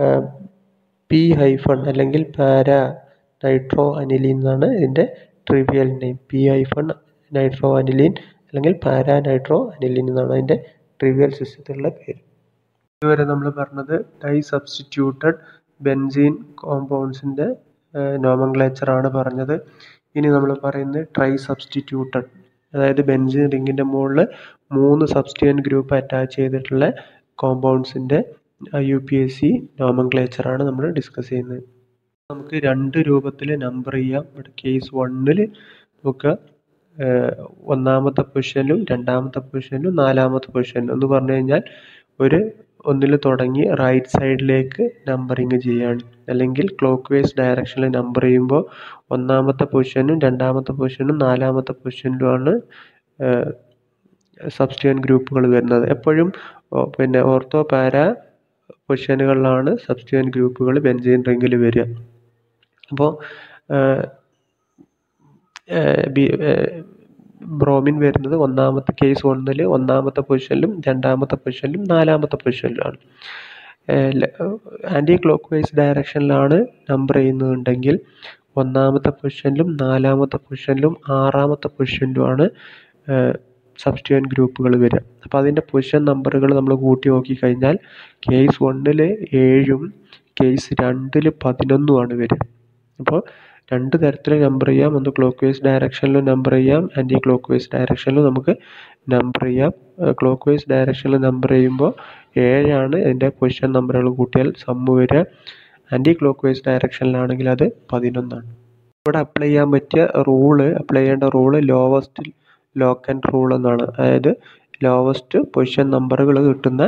പി ഹൈഫൺ അല്ലെങ്കിൽ പാരാ നൈട്രോ അനിലീൻ എന്നാണ് ഇതിൻ്റെ trivial name P hyphen nitro aniline അല്ലെങ്കിൽ പാരാ നൈട്രോ അനിലീൻ എന്നാണ് അതിൻ്റെ ട്രിവിയൽ സിസ്റ്റത്തിലുള്ള പേര് ഇതുവരെ നമ്മൾ പറഞ്ഞത് ഡൈ സബ്സ്റ്റിറ്റ്യൂട്ടഡ് ബെൻസീൻ കോമ്പൗണ്ട്സിൻ്റെ നോമൻക്ലേച്ചറാണ് പറഞ്ഞത് ഇനി നമ്മൾ പറയുന്നത് ട്രൈ സബ്സ്റ്റിറ്റ്യൂട്ടഡ് അതായത് ബെൻസീൻ റിങ്ങിൻ്റെ മുകളിൽ മൂന്ന് സബ്സ്റ്റിയൻ ഗ്രൂപ്പ് അറ്റാച്ച് ചെയ്തിട്ടുള്ള കോമ്പൗണ്ട്സിൻ്റെ യു പി എസ് സി നോമൻക്ലേച്ചറാണ് നമ്മൾ ഡിസ്കസ് ചെയ്യുന്നത് നമുക്ക് രണ്ട് രൂപത്തിൽ നമ്പർ ചെയ്യാം ഇവിടെ കേസ് വണ്ണിൽ നമുക്ക് ഒന്നാമത്തെ പൊസിഷനിലും രണ്ടാമത്തെ പൊസിഷനിലും നാലാമത്തെ പൊസിഷനിലും എന്ന് പറഞ്ഞു കഴിഞ്ഞാൽ ഒരു ഒന്നിൽ തുടങ്ങി റൈറ്റ് സൈഡിലേക്ക് നമ്പറിങ് ചെയ്യാണ് അല്ലെങ്കിൽ ക്ലോക്ക് വൈസ് ഡയറക്ഷനിൽ നമ്പർ ചെയ്യുമ്പോൾ ഒന്നാമത്തെ പൊസിഷനും രണ്ടാമത്തെ പൊസിഷനും നാലാമത്തെ പൊസിഷനിലുമാണ് സബ്സ്റ്റിയൻ ഗ്രൂപ്പുകൾ വരുന്നത് എപ്പോഴും പിന്നെ ഓർത്തോ പാര പൊസിഷനുകളിലാണ് സബ്സ്റ്റിയൻ ഗ്രൂപ്പുകൾ ബെൻസീൻ റിങ്ങിൽ വരിക അപ്പോൾ ബ്രോമിൻ വരുന്നത് ഒന്നാമത്തെ കേസ് ഒന്നിൽ ഒന്നാമത്തെ പൊസിഷനിലും രണ്ടാമത്തെ പൊസിഷനിലും നാലാമത്തെ പൊസിഷനിലുമാണ് ആൻറ്റി ക്ലോക്ക് വൈസ് ഡയറക്ഷനിലാണ് നമ്പർ ചെയ്യുന്നതുണ്ടെങ്കിൽ ഒന്നാമത്തെ പൊസിഷനിലും നാലാമത്തെ പൊസിഷനിലും ആറാമത്തെ പൊസിഷനിലുമാണ് സബ്സ്റ്റിയൻ ഗ്രൂപ്പുകൾ വരിക അപ്പോൾ അതിൻ്റെ പൊസിഷൻ നമ്പറുകൾ നമ്മൾ കൂട്ടി നോക്കിക്കഴിഞ്ഞാൽ കേസ് വണ്ണിൽ ഏഴും കേസ് രണ്ടിൽ പതിനൊന്നുമാണ് വരിക അപ്പോൾ രണ്ട് തരത്തിൽ നമ്പർ ചെയ്യാം ഒന്ന് ക്ലോക്ക് വൈസ് ഡയറക്ഷനിലും നമ്പർ ചെയ്യാം ആൻറ്റി ക്ലോക്ക് വൈസ് ഡയറക്ഷനിലും നമുക്ക് നമ്പർ ചെയ്യാം ക്ലോക്ക് വൈസ് ഡയറക്ഷനിൽ നമ്പർ ചെയ്യുമ്പോൾ ഏഴാണ് അതിൻ്റെ പൊസിഷൻ നമ്പറുകൾ കൂട്ടിയാൽ സമ്മ് വരിക ആൻറ്റി ക്ലോക്ക് വൈസ് ഡയറക്ഷനിലാണെങ്കിൽ അത് പതിനൊന്നാണ് ഇവിടെ അപ്ലൈ ചെയ്യാൻ പറ്റിയ റൂള് അപ്ലൈ ചെയ്യേണ്ട rule lowest locant rule എന്നാണ് അതായത് ലോവസ്റ്റ് പൊസിഷൻ നമ്പറുകൾ കിട്ടുന്ന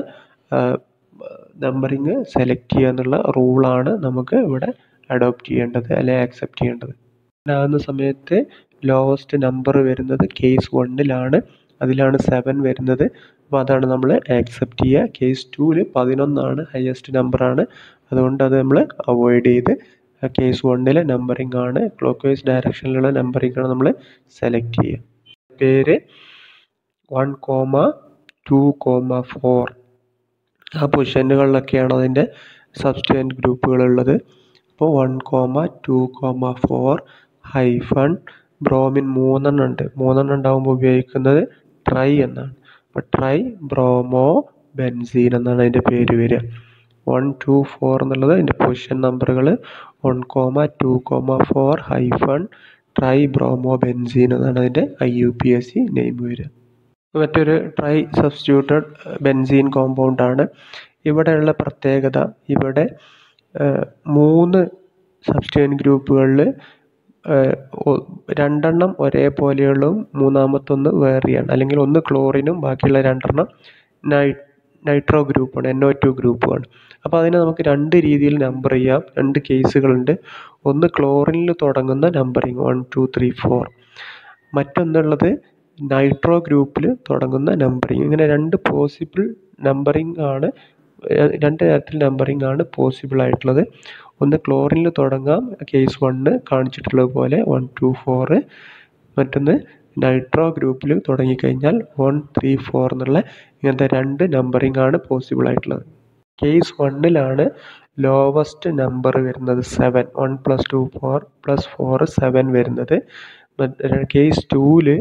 നമ്പറിങ് സെലക്ട് ചെയ്യുക എന്നുള്ള റൂളാണ് നമുക്ക് ഇവിടെ അഡോപ്റ്റ് ചെയ്യേണ്ടത് അല്ലെങ്കിൽ ആക്സെപ്റ്റ് ചെയ്യേണ്ടത് ആകുന്ന സമയത്ത് ലോവസ്റ്റ് നമ്പർ വരുന്നത് കേസ് വണ്ണിലാണ് അതിലാണ് സെവൻ വരുന്നത് അപ്പോൾ അതാണ് നമ്മൾ ആക്സെപ്റ്റ് ചെയ്യുക കേസ് ടൂവിൽ പതിനൊന്നാണ് ഹയസ്റ്റ് നമ്പറാണ് അതുകൊണ്ട് അത് നമ്മൾ അവോയ്ഡ് ചെയ്ത് കേസ് വണ്ണിലെ നമ്പറിംഗ് ആണ് ക്ലോക്ക് വൈസ് ഡയറക്ഷനിലുള്ള നമ്പറിംഗ് ആണ് നമ്മൾ സെലക്ട് ചെയ്യുക പേര് one comma two comma four ആ പൊസിഷനുകളിലൊക്കെയാണ് അതിൻ്റെ സബ്സ്റ്റിറ്റൻറ്റ് ഗ്രൂപ്പുകളുള്ളത് അപ്പോൾ one comma two comma four hyphen bromine മൂന്നെണ്ണം ഉണ്ട് മൂന്നെണ്ണം ഉണ്ടാകുമ്പോൾ ഉപയോഗിക്കുന്നത് ട്രൈ എന്നാണ് അപ്പോൾ ട്രൈ ബ്രോമോ ബെൻസീൻ എന്നാണ് അതിൻ്റെ പേര് വരിക വൺ ടു ഫോർ എന്നുള്ളത് അതിൻ്റെ പൊസിഷൻ നമ്പറുകൾ one comma two comma four hyphen tri bromo benzene എന്നാണ് അതിൻ്റെ I U P S C name വരിക മറ്റൊരു ട്രൈ സബ്സ്റ്റിറ്റ്യൂട്ടഡ് ബെൻസീൻ കോമ്പൗണ്ടാണ് ഇവിടെയുള്ള പ്രത്യേകത ഇവിടെ മൂന്ന് സബ്സ്റ്റിറ്റ്യൂൻ ഗ്രൂപ്പുകളിൽ രണ്ടെണ്ണം ഒരേപോലെയുള്ളതും മൂന്നാമത്തൊന്ന് വേറെയാണ് അല്ലെങ്കിൽ ഒന്ന് ക്ലോറിനും ബാക്കിയുള്ള രണ്ടെണ്ണം നൈ നൈട്രോ ഗ്രൂപ്പാണ് എൻ ഒ ടു ഗ്രൂപ്പുമാണ് അപ്പോൾ അതിനെ നമുക്ക് രണ്ട് രീതിയിൽ നമ്പർ ചെയ്യാം രണ്ട് കേസുകളുണ്ട് ഒന്ന് ക്ലോറിനിൽ തുടങ്ങുന്ന numbering one two three four മറ്റൊന്നുള്ളത് നൈട്രോ ഗ്രൂപ്പിൽ തുടങ്ങുന്ന നമ്പറിങ് ഇങ്ങനെ രണ്ട് പോസിബിൾ നമ്പറിങ് ആണ് രണ്ട് തരത്തിൽ നമ്പറിങ് ആണ് പോസിബിൾ ആയിട്ടുള്ളത് ഒന്ന് ക്ലോറിനിൽ തുടങ്ങാം കേസ് വണ്ണ് കാണിച്ചിട്ടുള്ളത് പോലെ വൺ ടു ഫോറ് മറ്റൊന്ന് നൈട്രോ ഗ്രൂപ്പിൽ തുടങ്ങിക്കഴിഞ്ഞാൽ വൺ ത്രീ ഫോർ എന്നുള്ള ഇങ്ങനത്തെ രണ്ട് നമ്പറിംഗ് ആണ് പോസിബിൾ ആയിട്ടുള്ളത് കേസ് വണ്ണിലാണ് ലോവസ്റ്റ് നമ്പർ വരുന്നത് seven one plus two four plus four seven വരുന്നത് കേസ് ടൂവിൽ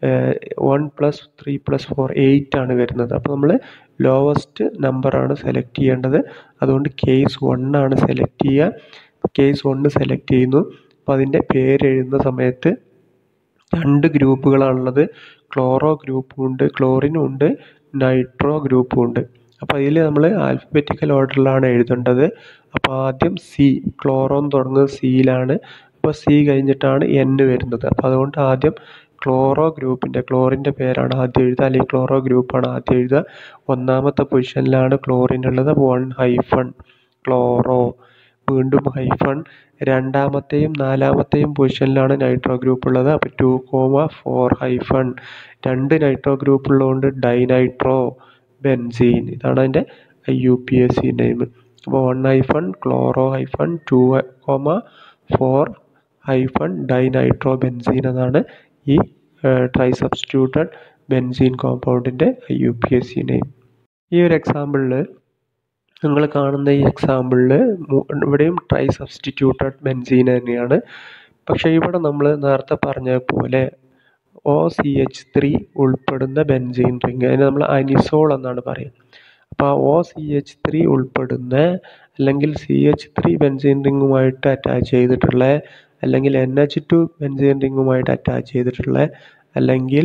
one plus three plus four eight ആണ് വരുന്നത് അപ്പോൾ നമ്മൾ ലോവസ്റ്റ് നമ്പറാണ് സെലക്ട് ചെയ്യേണ്ടത് അതുകൊണ്ട് കേസ് വൺ ആണ് സെലക്ട് ചെയ്യുക കേസ് വണ്ണ് സെലക്ട് ചെയ്യുന്നു അപ്പോൾ അതിൻ്റെ പേര് എഴുതുന്ന സമയത്ത് രണ്ട് ഗ്രൂപ്പുകളാണുള്ളത് ക്ലോറോ ഗ്രൂപ്പും ഉണ്ട് ക്ലോറിനും ഉണ്ട് നൈട്രോ ഗ്രൂപ്പും ഉണ്ട് അപ്പോൾ അതിൽ നമ്മൾ ആൽഫബറ്റിക്കൽ ഓർഡറിലാണ് എഴുതേണ്ടത് അപ്പോൾ ആദ്യം സി ക്ലോറോ എന്ന് തുടങ്ങുന്നത് സിയിലാണ് അപ്പോൾ സി കഴിഞ്ഞിട്ടാണ് എൻ വരുന്നത് അപ്പോൾ അതുകൊണ്ട് ആദ്യം ക്ലോറോ ഗ്രൂപ്പിൻ്റെ ക്ലോറിൻ്റെ പേരാണ് ആദ്യം എഴുതുക അല്ലെങ്കിൽ ക്ലോറോ ഗ്രൂപ്പാണ് ആദ്യം എഴുതുക ഒന്നാമത്തെ പൊസിഷനിലാണ് ക്ലോറിൻ ഉള്ളത് അപ്പോൾ വൺ ഹൈഫൺ ക്ലോറോ വീണ്ടും ഹൈഫൺ രണ്ടാമത്തെയും നാലാമത്തെയും പൊസിഷനിലാണ് നൈട്രോ ഗ്രൂപ്പ് ഉള്ളത് അപ്പോൾ ടു കോമ ഫോർ ഹൈഫൺ രണ്ട് നൈട്രോ ഗ്രൂപ്പ് ഉള്ളതുകൊണ്ട് ഡൈനൈട്രോ ബെൻസീൻ ഇതാണ് അതിൻ്റെ U P S C name അപ്പോൾ one hyphen chloro hyphen two comma four hyphen dinitro benzene എന്നാണ് ഈ ട്രൈ സബ്സ്റ്റിറ്റ്യൂട്ടഡ് ബെൻസീൻ കോമ്പൗണ്ടിൻ്റെ U P S C name ഈ ഒരു എക്സാമ്പിളിൽ നിങ്ങൾ കാണുന്ന ഈ എക്സാമ്പിളിൽ ഇവിടെയും ട്രൈ സബ്സ്റ്റിറ്റ്യൂട്ടഡ് ബെൻസീൻ തന്നെയാണ് പക്ഷേ ഇവിടെ നമ്മൾ നേരത്തെ പറഞ്ഞ പോലെ ഒ സി എച്ച് ത്രീ ഉൾപ്പെടുന്ന ബെൻസീൻ റിങ് അതിന് നമ്മൾ അനിസോൾ എന്നാണ് പറയുക അപ്പോൾ ഒ സി എച്ച് ത്രീ ഉൾപ്പെടുന്ന അല്ലെങ്കിൽ സി എച്ച് ത്രീ ബെൻസീൻ റിങ്ങുമായിട്ട് അറ്റാച്ച് ചെയ്തിട്ടുള്ള അല്ലെങ്കിൽ എൻ എച്ച് ടു ബെൻസീൻ റിങ്ങുമായിട്ട് അറ്റാച്ച് ചെയ്തിട്ടുള്ള അല്ലെങ്കിൽ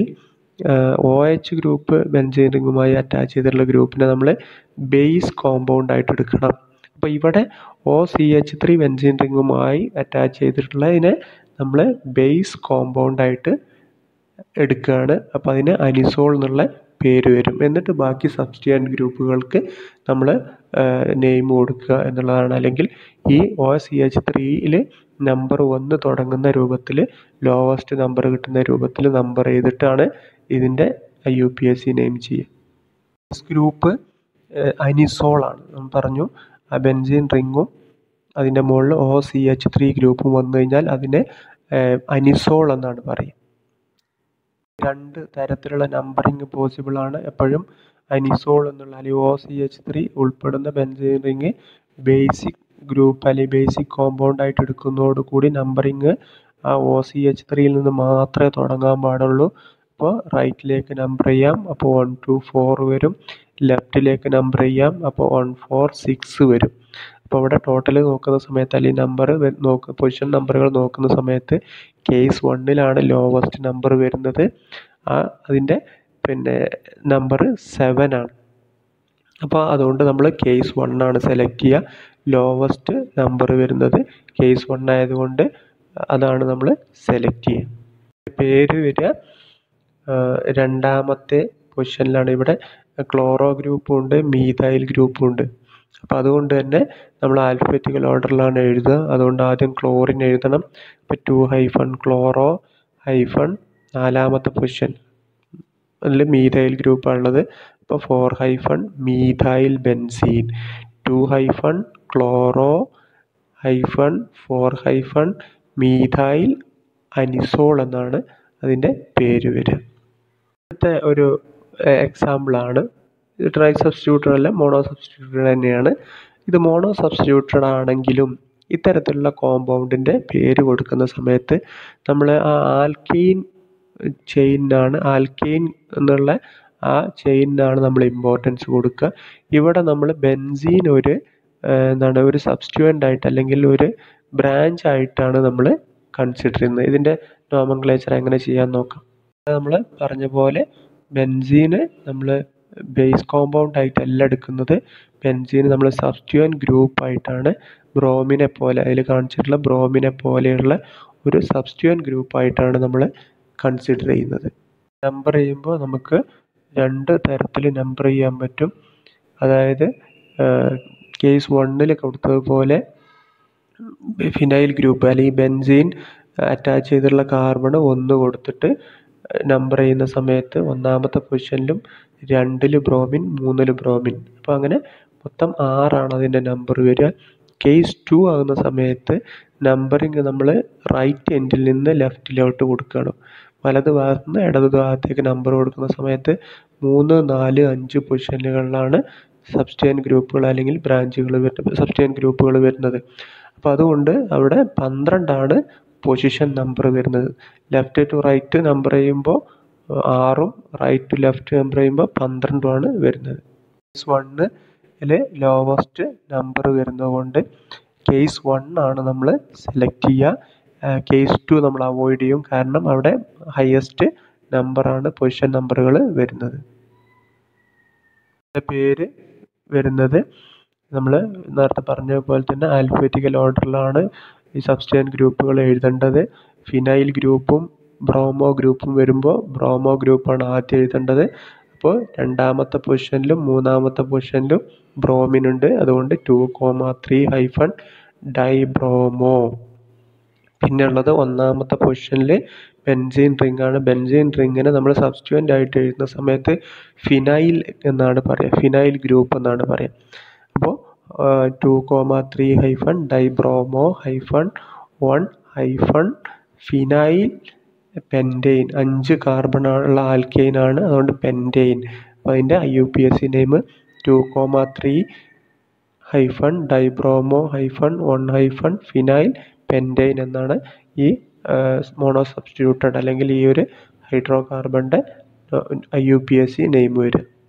ഒ എച്ച് ഗ്രൂപ്പ് ബെൻസീൻ റിങ്ങുമായി അറ്റാച്ച് ചെയ്തിട്ടുള്ള ഗ്രൂപ്പിനെ നമ്മൾ ബേസ് കോമ്പൗണ്ട് ആയിട്ട് എടുക്കണം അപ്പോൾ ഇവിടെ O C H three benzene റിങ്ങുമായി അറ്റാച്ച് ചെയ്തിട്ടുള്ളതിനെ നമ്മൾ ബേസ് കോമ്പൗണ്ട് ആയിട്ട് എടുക്കുകയാണ് അപ്പോൾ അതിന് അനിസോൾ എന്നുള്ള പേര് വരും എന്നിട്ട് ബാക്കി സബ്സ്റ്റിയൻറ്റ് ഗ്രൂപ്പുകൾക്ക് നമ്മൾ നെയിം കൊടുക്കുക എന്നുള്ളതാണ് അല്ലെങ്കിൽ ഈ ഒ സി എച്ച് ത്രീയിൽ നമ്പർ ഒന്ന് തുടങ്ങുന്ന രൂപത്തിൽ ലോവസ്റ്റ് നമ്പർ കിട്ടുന്ന രൂപത്തിൽ നമ്പർ ചെയ്തിട്ടാണ് ഇതിൻ്റെ U P S C name ചെയ്യുക ഗ്രൂപ്പ് അനിസോളാണ് നമ്മൾ പറഞ്ഞു ആ ബെൻസീൻ റിങ്ങും അതിൻ്റെ മുകളിൽ ഒ സി എച്ച് ത്രീ ഗ്രൂപ്പും വന്നു കഴിഞ്ഞാൽ അതിനെ അനിസോൾ എന്നാണ് പറയുക രണ്ട് തരത്തിലുള്ള നമ്പറിങ് പോസിബിൾ ആണ് എപ്പോഴും അനിസോൾ എന്നുള്ള അല്ലെങ്കിൽ ഒ സി എച്ച് ത്രീ ഉൾപ്പെടുന്ന ബെൻസീൻ റിങ് ബേസിക് ഗ്രൂപ്പ് അല്ലെങ്കിൽ ബേസിക് കോമ്പൗണ്ട് ആയിട്ട് എടുക്കുന്നതോടുകൂടി നമ്പറിങ് ആ ഒ സി എച്ച് ത്രീയിൽ നിന്ന് മാത്രമേ തുടങ്ങാൻ പാടുള്ളൂ അപ്പോൾ റൈറ്റിലേക്ക് നമ്പർ ചെയ്യാം അപ്പോൾ വൺ ടു ഫോർ വരും ലെഫ്റ്റിലേക്ക് നമ്പർ ചെയ്യാം അപ്പോൾ വൺ ഫോർ സിക്സ് വരും അപ്പോൾ ഇവിടെ ടോട്ടൽ നോക്കുന്ന സമയത്ത് അല്ലെങ്കിൽ നമ്പർ നോക്ക് പൊസിഷൻ നമ്പറുകൾ നോക്കുന്ന സമയത്ത് കേസ് വണ്ണിലാണ് ലോവസ്റ്റ് നമ്പർ വരുന്നത് ആ അതിൻ്റെ പിന്നെ നമ്പർ സെവൻ ആണ് അപ്പോൾ അതുകൊണ്ട് നമ്മൾ കേസ് വൺ ആണ് സെലക്ട് ചെയ്യുക ലോവസ്റ്റ് നമ്പർ വരുന്നത് കേസ് വൺ ആയതുകൊണ്ട് അതാണ് നമ്മൾ സെലക്ട് ചെയ്യുക പേര് വരിക രണ്ടാമത്തെ പൊസിഷനിലാണ് ഇവിടെ ക്ലോറോ ഗ്രൂപ്പും ഉണ്ട് മീതൈൽ ഗ്രൂപ്പും ഉണ്ട് അപ്പോൾ അതുകൊണ്ട് തന്നെ നമ്മൾ ആൽഫബറ്റിക്കൽ ഓർഡറിലാണ് എഴുതുക അതുകൊണ്ട് ആദ്യം ക്ലോറിൻ എഴുതണം ഇപ്പോൾ ടു ഹൈഫൺ ക്ലോറോ ഹൈഫൺ നാലാമത്തെ പൊസിഷൻ അതിൽ മീതൈൽ ഗ്രൂപ്പാണുള്ളത് അപ്പോൾ four hyphen methyl benzene two hyphen chloro hyphen four hyphen methyl anisole എന്നാണ് അതിൻ്റെ പേര് വരിക അടുത്ത ഒരു എക്സാമ്പിളാണ് ഇത് ട്രൈ സബ്സ്റ്റിറ്റ്യൂട്ടഡ് അല്ല മോണോ സബ്സ്റ്റിറ്റ്യൂട്ടഡ് തന്നെയാണ് ഇത് മോണോ സബ്സ്റ്റിറ്റ്യൂട്ടഡ് ആണെങ്കിലും ഇത്തരത്തിലുള്ള കോമ്പൗണ്ടിൻ്റെ പേര് കൊടുക്കുന്ന സമയത്ത് നമ്മൾ ആ ആൽക്കീൻ ചെയിനാണ് ആൽക്കീൻ എന്നുള്ള ആ ചെയിനാണ് നമ്മൾ ഇമ്പോർട്ടൻസ് കൊടുക്കുക ഇവിടെ നമ്മൾ ബെൻസീൻ ഒരു എന്താണ് ഒരു സബ്സ്റ്റിറ്റ്യൂവൻ്റ് ആയിട്ട് അല്ലെങ്കിൽ ഒരു ബ്രാഞ്ച് ആയിട്ടാണ് നമ്മൾ കൺസിഡർ ചെയ്യുന്നത് ഇതിൻ്റെ നോമൻക്ലേച്ചർ എങ്ങനെ ചെയ്യാൻ നോക്കാം നമ്മൾ പറഞ്ഞ പോലെ ബെൻസീന് നമ്മൾ ബേസ് കോമ്പൗണ്ട് ആയിട്ടല്ല എടുക്കുന്നത് ബെൻസീന് നമ്മൾ സബ്സ്റ്റിറ്റ്യൂവൻ്റ് ഗ്രൂപ്പ് ആയിട്ടാണ് ബ്രോമിനെ പോലെ അതിൽ കാണിച്ചിട്ടുള്ള ബ്രോമിനെ പോലെയുള്ള ഒരു സബ്സ്റ്റിറ്റ്യൂവൻ്റ് ഗ്രൂപ്പ് ആയിട്ടാണ് നമ്മൾ കൺസിഡർ ചെയ്യുന്നത് നമ്പർ ചെയ്യുമ്പോൾ നമുക്ക് രണ്ട് തരത്തിൽ നമ്പർ ചെയ്യാൻ പറ്റും അതായത് കേസ് വണ്ണിൽ കൊടുത്തതുപോലെ ഫിനൈൽ ഗ്രൂപ്പ് അല്ലെങ്കിൽ ബെൻസീൻ അറ്റാച്ച് ചെയ്തിട്ടുള്ള കാർബൺ ഒന്ന് കൊടുത്തിട്ട് നമ്പർ ചെയ്യുന്ന സമയത്ത് ഒന്നാമത്തെ പൊസിഷനിലും രണ്ടിൽ ബ്രോമിൻ മൂന്നിൽ ബ്രോമിൻ അപ്പോൾ അങ്ങനെ മൊത്തം ആറാണ് അതിൻ്റെ നമ്പർ വരിക കേസ് ടു ആകുന്ന സമയത്ത് നമ്പറിങ് നമ്മൾ റൈറ്റ് എൻഡിൽ നിന്ന് ലെഫ്റ്റിലോട്ട് കൊടുക്കുകയാണ് വലത് ഭാഗത്ത് നിന്ന് ഇടത് ഭാഗത്തേക്ക് നമ്പർ കൊടുക്കുന്ന സമയത്ത് മൂന്ന് നാല് അഞ്ച് പൊസിഷനുകളിലാണ് സബ്സ്റ്റൈൻ ഗ്രൂപ്പുകൾ അല്ലെങ്കിൽ ബ്രാഞ്ചുകൾ വരുന്നത് സബ്സ്റ്റൈൻ ഗ്രൂപ്പുകൾ വരുന്നത് അപ്പോൾ അതുകൊണ്ട് അവിടെ പന്ത്രണ്ടാണ് പൊസിഷൻ നമ്പർ വരുന്നത് ലെഫ്റ്റ് ടു റൈറ്റ് നമ്പർ ചെയ്യുമ്പോൾ ആറും റൈറ്റ് ടു ലെഫ്റ്റ് നമ്പർ ചെയ്യുമ്പോൾ പന്ത്രണ്ടുമാണ് വരുന്നത് കേസ് വണ്ണിൽ ലോവസ്റ്റ് നമ്പർ വരുന്നത് കൊണ്ട് കേസ് വൺ ആണ് നമ്മൾ സെലക്ട് ചെയ്യുക കേസ് ടു നമ്മൾ അവോയ്ഡ് ചെയ്യും കാരണം അവിടെ ഹയസ്റ്റ് നമ്പറാണ് പൊസിഷൻ നമ്പറുകൾ വരുന്നത് പേര് വരുന്നത് നമ്മൾ നേരത്തെ പറഞ്ഞ പോലെ തന്നെ ആൽഫബറ്റിക്കൽ ഓർഡറിലാണ് ഈ സബ്സ്റ്റൈൻ ഗ്രൂപ്പുകൾ എഴുതേണ്ടത് ഫിനൈൽ ഗ്രൂപ്പും ബ്രോമോ ഗ്രൂപ്പും വരുമ്പോൾ ബ്രോമോ ഗ്രൂപ്പാണ് ആദ്യം എഴുതേണ്ടത് അപ്പോൾ രണ്ടാമത്തെ പൊസിഷനിലും മൂന്നാമത്തെ പൊസിഷനിലും ബ്രോമിൻ ഉണ്ട് അതുകൊണ്ട് two comma three hyphen dibromo പിന്നെ ഉള്ളത് ഒന്നാമത്തെ പൊസിഷനിൽ ബെൻസീൻ റിംഗ് ആണ് ബെൻസീൻ റിങ്ങിനെ നമ്മൾ സബ്സ്റ്റുവൻ്റ് ആയിട്ട് എഴുതുന്ന സമയത്ത് ഫിനൈൽ എന്നാണ് പറയുക ഫിനൈൽ ഗ്രൂപ്പ് എന്നാണ് പറയുക അപ്പോൾ two comma three hyphen dibromo hyphen one hyphen phenyl pentane അഞ്ച് കാർബൺ ഉള്ള ആൽക്കെയിൻ ആണ് അതുകൊണ്ട് പെൻറ്റെയിൻ അപ്പോൾ അതിൻ്റെ I U P S C name two comma three hyphen dibromo hyphen one hyphen phenyl pentane എന്നാണ് ഈ മോണോ സബ്സ്റ്റിറ്റ്യൂട്ടഡ് അല്ലെങ്കിൽ ഈ ഒരു ഹൈഡ്രോ കാർബണിൻ്റെ I U P S C name വരിക